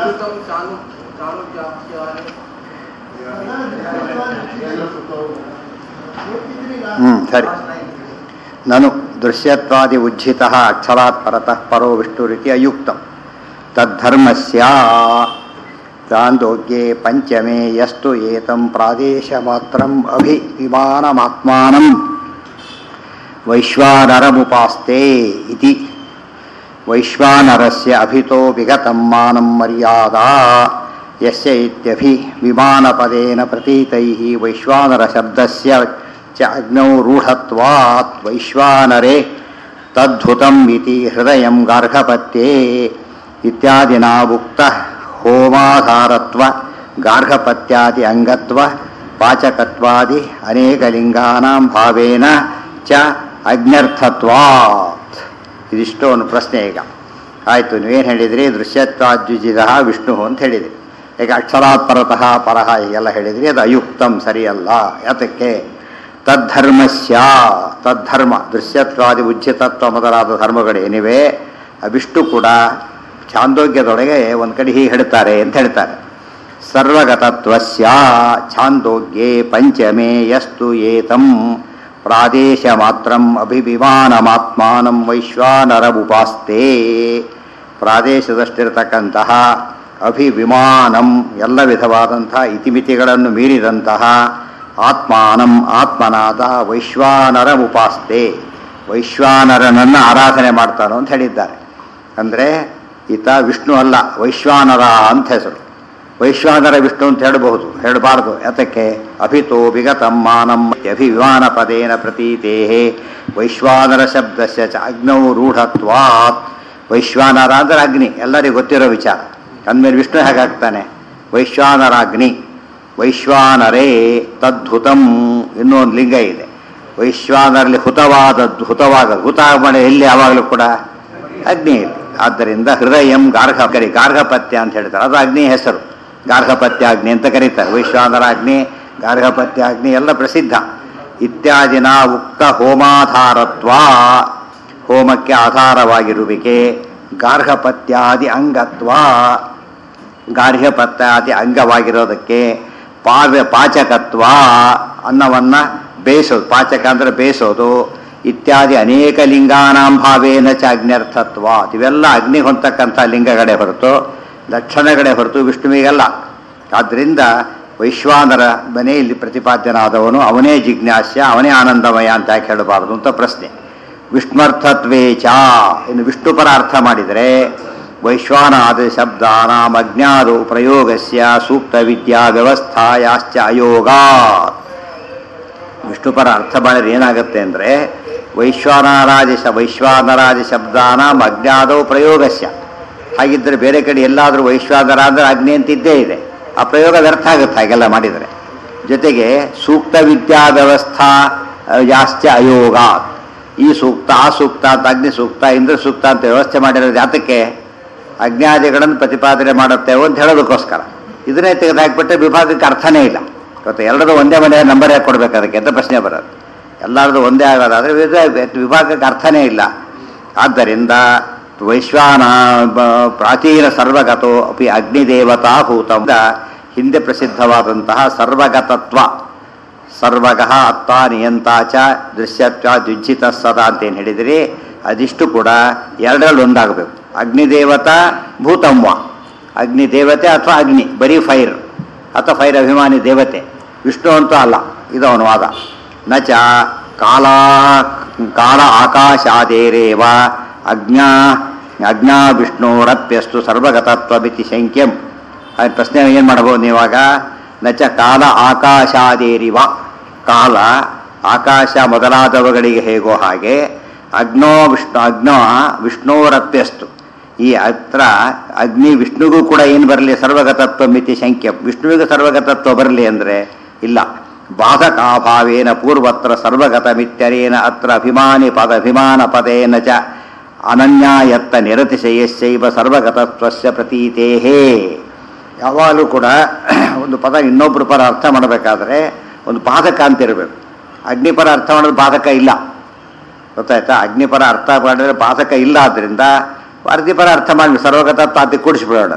ಸುತಂ ಚಾನು ಚಾಣುಕ್ಯಾಖ್ಯಾನೆ ಹ್ಞೂ ಸರಿ ನನು ದೃಶ್ಯತ್ವಾದಿ ಉಜ್ಜಿತ ಅಕ್ಷರಾತ್ ಪರತಃ ಪರೋ ವಿಷ್ಣುರಿತಿ ಅಯುಕ್ತಂ ತದ್ಧರ್ಮಸ್ಯ ಚಾಂದೋಗ್ಯೆ ಪಂಚಮೇ ಯಸ್ತು ಏತಂ ಪ್ರಾದೇಶಮಾತ್ರಂ ಅಭಿವಿಮಾನಮಾತ್ಮಾನಂ ವೈಶ್ವಾನರಮುಪಾಸ್ತೆ ಇತಿ ವೈಶ್ವಾನರಸ್ಯ ಅಭಿತೋ ವಿಗತಂ ಮಾನಂ ಮರ್ಯಾದಾ ಯಸ್ಯ ಇತ್ಯಭಿ ವಿಮಾನಪದೇನ ಪ್ರತೀತೈಃ ವೈಶ್ವಾನರಶಬ್ದಸ್ಯ ಚ ಅಗ್ನೌ ರೂಢತ್ವಾತ್ ವೈಶ್ವಾನರೆ ತದ್ಧುತಂ ಇತಿ ಹೃದಯಂ ಗಾರ್ಹಪತ್ಯೆ ಇತ್ಯಾದಿನಾ ಉಕ್ತ ಹೋಮಾಧಾರತ್ವ ಗಾರ್ಹಪತ್ಯಾದಿ ಅಂಗತ್ವ ಪಾಚಕತ್ವಾದಿ ಅನೇಕಲಿಂಗಾನಾಂ ಭಾವೇನ ಚ ಅಜ್ಞರ್ಥತ್ವಾತ್ ಇದಿಷ್ಟು ಒಂದು ಪ್ರಶ್ನೆ ಈಗ ಆಯಿತು ನೀವೇನು ಹೇಳಿದ್ರಿ ದೃಶ್ಯತ್ವಾದ್ಯುಜಿದ ವಿಷ್ಣು ಅಂತ ಹೇಳಿದ್ರಿ ಈಗ ಅಕ್ಷರಾತ್ ಪರತಃ ಪರಹ ಹೀಗೆಲ್ಲ ಹೇಳಿದ್ರಿ ಅದು ಅಯುಕ್ತಂ ಸರಿಯಲ್ಲ ಯಾತಕ್ಕೆ ತದ್ಧರ್ಮಸ್ಯ ತದ್ಧರ್ಮ ದೃಶ್ಯತ್ವಾದಿ ಉಜ್ಜಿತತ್ವ ಮೊದಲಾದ ಧರ್ಮಗಳೇನಿವೆ ಆ ವಿಷ್ಣು ಕೂಡ ಛಾಂದೋಗ್ಯದೊಳಗೆ ಒಂದು ಕಡೆ ಹೀಗೆ ಹೇಳ್ತಾರೆ ಅಂತ ಹೇಳ್ತಾರೆ ಸರ್ವಗತತ್ವಸ್ಯ ಛಾಂದೋಗ್ಯೆ ಪಂಚಮೇ ಯಸ್ತು ಏತಂ ಪ್ರಾದೇಶ ಮಾತ್ರಂ ಅಭಿವಿಮಾನಮಾತ್ಮಾನಂ ವೈಶ್ವಾನರಮುಪಾಸ್ತೆ ಪ್ರಾದೇಶದಷ್ಟಿರತಕ್ಕಂತಹ ಅಭಿವಿಮಾನಂ ಎಲ್ಲ ವಿಧವಾದಂತಹ ಇತಿಮಿತಿಗಳನ್ನು ಮೀರಿದಂತಹ ಆತ್ಮಾನಂ ಆತ್ಮನಾದ ವೈಶ್ವಾನರಮುಪಾಸ್ತೆ ವೈಶ್ವಾನರನನ್ನು ಆರಾಧನೆ ಮಾಡ್ತಾನೋ ಅಂತ ಹೇಳಿದ್ದಾರೆ ಅಂದರೆ ಈತ ವಿಷ್ಣು ಅಲ್ಲ ವೈಶ್ವಾನರ ಅಂತ ಹೆಸರು ವೈಶ್ವಾನರ ವಿಷ್ಣು ಅಂತ ಹೇಳಬಹುದು ಹೇಳಬಾರದು ಯಾತಕ್ಕೆ ಅಭಿತೋ ವಿಗತಂ ಮಾನಂ ಅಭಿವಿಮಾನ ಪದೇನ ಪ್ರತೀತೇ ವೈಶ್ವಾನರ ಶಬ್ದಸ್ಯ ಚ ಅಗ್ನೌ ರೂಢತ್ವಾತ್ ವೈಶ್ವಾನರ ಅಂದ್ರೆ ಅಗ್ನಿ ಎಲ್ಲರಿಗೂ ಗೊತ್ತಿರೋ ವಿಚಾರ ಅಂದಮೇಲೆ ವಿಷ್ಣು ಹೇಗಾಗ್ತಾನೆ ವೈಶ್ವಾನರಾಗ್ನಿ ವೈಶ್ವಾನರೇ ತದ್ಹುತಂ ಇನ್ನೊಂದು ಲಿಂಗ ಇದೆ ವೈಶ್ವಾನರಲ್ಲಿ ಹುತವಾದದ್ದು ಹುತವಾದ ಹುತ ಮಾಡಿ ಎಲ್ಲಿ ಯಾವಾಗಲೂ ಕೂಡ ಅಗ್ನಿ ಇಲ್ಲಿ ಆದ್ದರಿಂದ ಹೃದಯಂ ಗಾರ್ಹ ಕರಿ ಗಾರ್ಹಪತ್ಯ ಅಂತ ಹೇಳ್ತಾರೆ ಅದು ಅಗ್ನಿ ಹೆಸರು ಗಾರ್ಹಪತ್ಯಾಗ್ನಿ ಅಂತ ಕರೀತಾರೆ ವೈಶ್ವಾನರಾಗ್ನಿ ಗಾರ್ಹಪತ್ಯಾಗ್ನಿ ಎಲ್ಲ ಪ್ರಸಿದ್ಧ ಇತ್ಯಾದಿನ ಉಕ್ತ ಹೋಮಾಧಾರತ್ವ ಹೋಮಕ್ಕೆ ಆಧಾರವಾಗಿರುವಿಕೆ ಗಾರ್ಹಪತ್ಯಾದಿ ಅಂಗತ್ವ ಗಾರ್ಹಪತ್ಯಾದಿ ಅಂಗವಾಗಿರೋದಕ್ಕೆ ಪಾವ್ಯ ಪಾಚಕತ್ವ ಅನ್ನವನ್ನು ಬೇಯಿಸೋದು ಪಾಚಕ ಅಂದರೆ ಬೇಯಿಸೋದು ಇತ್ಯಾದಿ ಅನೇಕ ಲಿಂಗಾನಾಂ ಭಾವೇನ ಚ ಅಗ್ನ್ಯರ್ಥತ್ವ ಇವೆಲ್ಲ ಅಗ್ನಿ ಹೊಂದತಕ್ಕಂಥ ಲಿಂಗಗಳೇ ಹೊರತು ಲಕ್ಷಣಗಳೇ ಹೊರತು ವಿಷ್ಣುವಿಗಲ್ಲ ಆದ್ದರಿಂದ ವೈಶ್ವಾನರ ಮನೆಯಲ್ಲಿ ಪ್ರತಿಪಾದ್ಯನಾದವನು ಅವನೇ ಜಿಜ್ಞಾಸ್ಯ ಅವನೇ ಆನಂದಮಯ ಅಂತ ಯಾಕೆ ಹೇಳಬಾರದು ಅಂತ ಪ್ರಶ್ನೆ ವಿಷ್ಣರ್ಥತ್ವೇ ಚ ಇನ್ನು ವಿಷ್ಣು ಪರ ಅರ್ಥ ಮಾಡಿದರೆ ವೈಶ್ವಾನಾದ ಶಬ್ದಾನಾಂ ಅಜ್ಞಾದು ಪ್ರಯೋಗಸ್ಯ ಸೂಕ್ತ ವಿದ್ಯಾ ವ್ಯವಸ್ಥಾಯಾಶ್ಚ ಅಯೋಗಾ ವಿಷ್ಣುಪರ ಅರ್ಥ ಮಾಡಿದ್ರೆ ಏನಾಗುತ್ತೆ ಅಂದರೆ ವೈಶ್ವಾನರಾಜ ಶ ವೈಶ್ವಾನರಾಜ ಶಬ್ದಾನಾಂ ಅಜ್ಞಾದವು ಪ್ರಯೋಗಸ್ಯ ಹಾಗಿದ್ದರೆ ಬೇರೆ ಕಡೆ ಎಲ್ಲಾದರೂ ವೈಶ್ವಾನರ ಅಂದರೆ ಅಗ್ನಿ ಅಂತಿದ್ದೇ ಇದೆ ಆ ಪ್ರಯೋಗ ವ್ಯರ್ಥ ಆಗುತ್ತೆ ಹಾಗೆಲ್ಲ ಮಾಡಿದರೆ ಜೊತೆಗೆ ಸೂಕ್ತ ವಿದ್ಯಾ ವ್ಯವಸ್ಥಾ ಯಾಶ್ಚ ಅಯೋಗ ಈ ಸೂಕ್ತ ಆ ಸೂಕ್ತ ಅಂತ ಅಗ್ನಿ ಸೂಕ್ತ ಇಂದ್ರ ಸೂಕ್ತ ಅಂತ ವ್ಯವಸ್ಥೆ ಮಾಡಿರೋದು ಜಾತಕ್ಕೆ ಅಜ್ಞಾದಿಗಳನ್ನು ಪ್ರತಿಪಾದನೆ ಮಾಡುತ್ತೇವೆ ಅಂತ ಹೇಳೋದಕ್ಕೋಸ್ಕರ ಇದನ್ನೇ ತೆಗೆದುಹಾಕಿಬಿಟ್ರೆ ವಿಭಾಗಕ್ಕೆ ಅರ್ಥನೇ ಇಲ್ಲ ಇವತ್ತು ಎರಡದು ಒಂದೇ ಮನೆ ನಂಬರ್ ಯಾಕೆ ಕೊಡ್ಬೇಕು ಅದಕ್ಕೆ ಅಂತ ಪ್ರಶ್ನೆ ಬರೋದು ಎಲ್ಲರದು ಒಂದೇ ಆಗೋದಾದರೆ ವಿಧ- ವಿಭಾಗಕ್ಕೆ ಅರ್ಥನೇ ಇಲ್ಲ ಆದ್ದರಿಂದ ವೈಶ್ವಾನ ಬ- ಪ್ರಾಚೀನ ಸರ್ವಗತೋ ಅಪಿ ಅಗ್ನಿದೇವತಾ ಭೂತ ಹಿಂದೆ ಪ್ರಸಿದ್ಧವಾದಂತಹ ಸರ್ವಗತತ್ವ ಸರ್ವಗಃ ಅತ್ತ ನಿಯಂತ ಚ ದೃಶ್ಯತ್ವ ದ್ಯುಜ್ಜಿತ ಸದಾ ಅಂತೇನು ಹೇಳಿದಿರಿ ಅದಿಷ್ಟು ಕೂಡ ಎರಡರಲ್ಲಿ ಒಂದಾಗಬೇಕು ಅಗ್ನಿದೇವತಾ ಭೂತಂವ ಅಗ್ನಿ ದೇವತೆ ಅಥವಾ ಅಗ್ನಿ ಬರೀ ಫೈರ್ ಅಥವಾ ಫೈರ್ ಅಭಿಮಾನಿ ದೇವತೆ ವಿಷ್ಣು ಅಂತೂ ಅಲ್ಲ ಇದು ಅವನ ವಾದ ನ ಚ ಕಾಲ ಕಾಲ ಆಕಾಶಾದೇರೇವ ಅಜ್ಞಾ ಅಜ್ಞಾ ವಿಷ್ಣುರಪ್ಯಸ್ತು ಸರ್ವಗತತ್ವಮಿತಿ ಶಂಕ್ಯಂ ಆ ಪ್ರಶ್ನೆ ಏನು ಮಾಡಬಹುದು ನೀವಾಗ ನಚ ಕಾಲ ಆಕಾಶಾದೇರಿವ ಕಾಲ ಆಕಾಶ ಮೊದಲಾದವುಗಳಿಗೆ ಹೇಗೋ ಹಾಗೆ ಅಗ್ನೋ ವಿಷ್ಣು ಅಗ್ನೋ ವಿಷ್ಣುರಪ್ಯಸ್ತು ಈ ಹತ್ರ ಅಗ್ನಿ ವಿಷ್ಣುಗೂ ಕೂಡ ಏನು ಬರಲಿ ಸರ್ವಗತತ್ವ ಮಿತಿ ಶಂಕ್ಯ ವಿಷ್ಣುವಿಗೂ ಸರ್ವಗತತ್ವ ಬರಲಿ ಅಂದರೆ ಇಲ್ಲ ಬಾಧಕಾಭಾವೇನ ಪೂರ್ವತ್ರ ಸರ್ವಗತ ಮಿತ್ಯರೇನ ಅತ್ರ ಅಭಿಮಾನಿ ಪದ ಅಭಿಮಾನ ಪದೇನ ಚ ಅನನ್ಯಾಯತ್ತ ನಿರತಿಶಯಸ್ಯೈವ ಸರ್ವಗತತ್ವಸ್ಯ ಪ್ರತೀತೇಹೇ ಯಾವಾಗಲೂ ಕೂಡ ಒಂದು ಪದ ಇನ್ನೊಬ್ಬರ ಪರ ಅರ್ಥ ಮಾಡಬೇಕಾದ್ರೆ ಒಂದು ಬಾಧಕ ಅಂತ ಇರಬೇಕು ಅಗ್ನಿಪರ ಅರ್ಥ ಮಾಡೋದು ಬಾಧಕ ಇಲ್ಲ ಗೊತ್ತಾಯ್ತಾ ಅಗ್ನಿಪರ ಅರ್ಥ ಮಾಡಿದ್ರೆ ಬಾಧಕ ಇಲ್ಲ ಆದ್ದರಿಂದ ಅರ್ಧಿಪರ ಅರ್ಥ ಮಾಡಿ ಸರ್ವಗತತ್ವ ಅದಕ್ಕೆ ಕೂಡಿಸ್ಬಿಡೋಣಂತೆ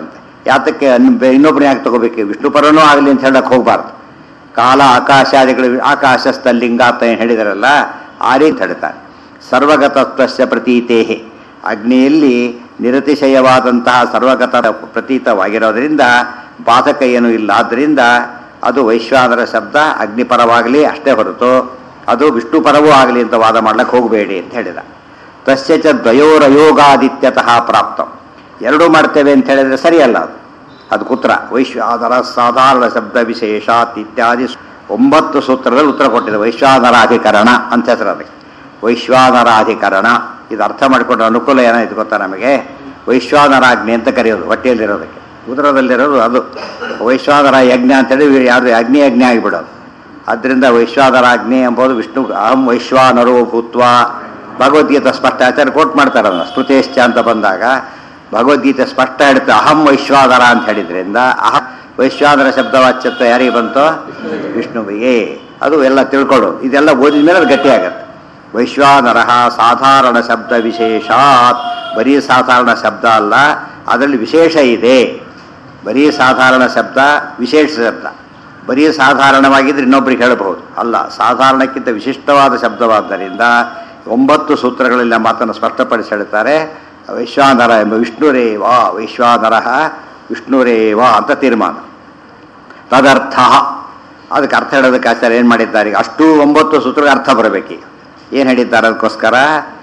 ಯಾತಕ್ಕೆ ಇನ್ನೊಬ್ಬರು ಯಾಕೆ ತಗೋಬೇಕು ವಿಷ್ಣು ಪರನೂ ಆಗಲಿ ಅಂತ ಹೇಳಕ್ಕೆ ಹೋಗಬಾರ್ದು ಕಾಲ ಆಕಾಶಾದಿಗಳು ಆಕಾಶ ಸ್ಥಲಿಂಗ ಅಂತ ಏನು ಹೇಳಿದಾರಲ್ಲ ಆ ರೀತಿ ಹೇಳ್ತಾರೆ ಸರ್ವಗತತ್ವಸ್ಯ ಪ್ರತೀತೇಹೆ ಅಗ್ನಿಯಲ್ಲಿ ನಿರತಿಶಯವಾದಂತಹ ಸರ್ವಗತ ಪ್ರತೀತವಾಗಿರೋದ್ರಿಂದ ಬಾಧಕ ಏನೂ ಇಲ್ಲ ಆದ್ದರಿಂದ ಅದು ವೈಶ್ವಾನರ ಶಬ್ದ ಅಗ್ನಿಪರವಾಗಲಿ ಅಷ್ಟೇ ಹೊರತು ಅದು ವಿಷ್ಣು ಪರವೂ ಆಗಲಿ ಅಂತ ವಾದ ಮಾಡ್ಲಿಕ್ಕೆ ಹೋಗಬೇಡಿ ಅಂತ ಹೇಳಿದ ತಸ್ಯ ಚ ದ್ವಯೋರಯೋಗಾದಿತ್ಯತಃ ಪ್ರಾಪ್ತಂ ಎರಡೂ ಮಾಡ್ತೇವೆ ಅಂತ ಹೇಳಿದ್ರೆ ಸರಿಯಲ್ಲ ಅದು ಅದು ಕುತ್ರ ವೈಶ್ವಾನರ ಸಾಧಾರಣ ಶಬ್ದ ವಿಶೇಷಾತ್ ಇತ್ಯಾದಿ ಒಂಬತ್ತು ಸೂತ್ರದಲ್ಲಿ ಉತ್ತರ ಕೊಟ್ಟಿದೆ ವೈಶ್ವಾನರಾಧಿಕರಣ ಅಂತ ಹೆಸರು ಅದಕ್ಕೆ ವೈಶ್ವಾನರಾಧಿಕರಣ ಇದು ಅರ್ಥ ಮಾಡಿಕೊಂಡ್ರೆ ಅನುಕೂಲ ಏನಾಯ್ತು ಗೊತ್ತಾ ನಮಗೆ ವೈಶ್ವಾನರಾಜ್ಞೆ ಅಂತ ಕರೆಯೋದು ಹೊಟ್ಟೆಯಲ್ಲಿರೋದಕ್ಕೆ ಉದರದಲ್ಲಿರೋದು ಅದು ವೈಶ್ವಾನರ ಯಜ್ಞ ಅಂತೇಳಿ ಯಾರು ಅಗ್ನಿ ಯಜ್ಞ ಆಗಿಬಿಡೋದು ಆದ್ದರಿಂದ ವೈಶ್ವಾನರಾಜ್ಞೆ ಎಂಬುದು ವಿಷ್ಣು ಅಹಂ ವೈಶ್ವಾನರೋ ಭೂತ್ವ ಭಗವದ್ಗೀತೆ ಸ್ಪಷ್ಟ ಆಚಾರ್ಯ ಕೋಟ್ ಮಾಡ್ತಾರಲ್ಲ ಸ್ಮೃತೇಶ್ಚ ಅಂತ ಬಂದಾಗ ಭಗವದ್ಗೀತೆ ಸ್ಪಷ್ಟ ಹೇಳುತ್ತೆ ಅಹಂ ವೈಶ್ವಾನರ ಅಂತ ಹೇಳಿದ್ರಿಂದ ಅಹಂ ವೈಶ್ವಾನರ ಶಬ್ದವಾಚ್ಯತ್ವ ಯಾರಿಗೆ ಬಂತೋ ವಿಷ್ಣುವಿಗೆ ಅದು ಎಲ್ಲ ತಿಳ್ಕೊಳ್ಳೋದು ಇದೆಲ್ಲ ಓದಿದ ಮೇಲೆ ಅದು ಗಟ್ಟಿಯಾಗತ್ತೆ ವೈಶ್ವಾನರ ಸಾಧಾರಣ ಶಬ್ದ ವಿಶೇಷಾತ್ ಬರೀ ಸಾಧಾರಣ ಶಬ್ದ ಅಲ್ಲ ಅದರಲ್ಲಿ ವಿಶೇಷ ಇದೆ ಬರೀ ಸಾಧಾರಣ ಶಬ್ದ ವಿಶೇಷ ಶಬ್ದ ಬರೀ ಸಾಧಾರಣವಾಗಿದ್ರೆ ಇನ್ನೊಬ್ಬರಿಗೆ ಹೇಳಬಹುದು ಅಲ್ಲ ಸಾಧಾರಣಕ್ಕಿಂತ ವಿಶಿಷ್ಟವಾದ ಶಬ್ದವಾದ್ದರಿಂದ ಒಂಬತ್ತು ಸೂತ್ರಗಳಲ್ಲಿ ಆ ಮಾತನ್ನು ಸ್ಪಷ್ಟಪಡಿಸಿ ಹೇಳ್ತಾರೆ ವೈಶ್ವಾನರ ಎಂಬ ವಿಷ್ಣುರೇವ ವೈಶ್ವಾನರ ವಿಷ್ಣುರೇವ ಅಂತ ತೀರ್ಮಾನ ತದರ್ಥ ಅದಕ್ಕೆ ಅರ್ಥ ಹೇಳೋದಕ್ಕೆ ಆಚಾರ್ಯ ಏನು ಮಾಡಿದ್ದಾರೆ ಈಗ ಅಷ್ಟು ಒಂಬತ್ತು ಸೂತ್ರ ಅರ್ಥ ಬರಬೇಕೀಗ ಏನು ಹೇಳಿದ್ದಾರೆ ಅದಕ್ಕೋಸ್ಕರ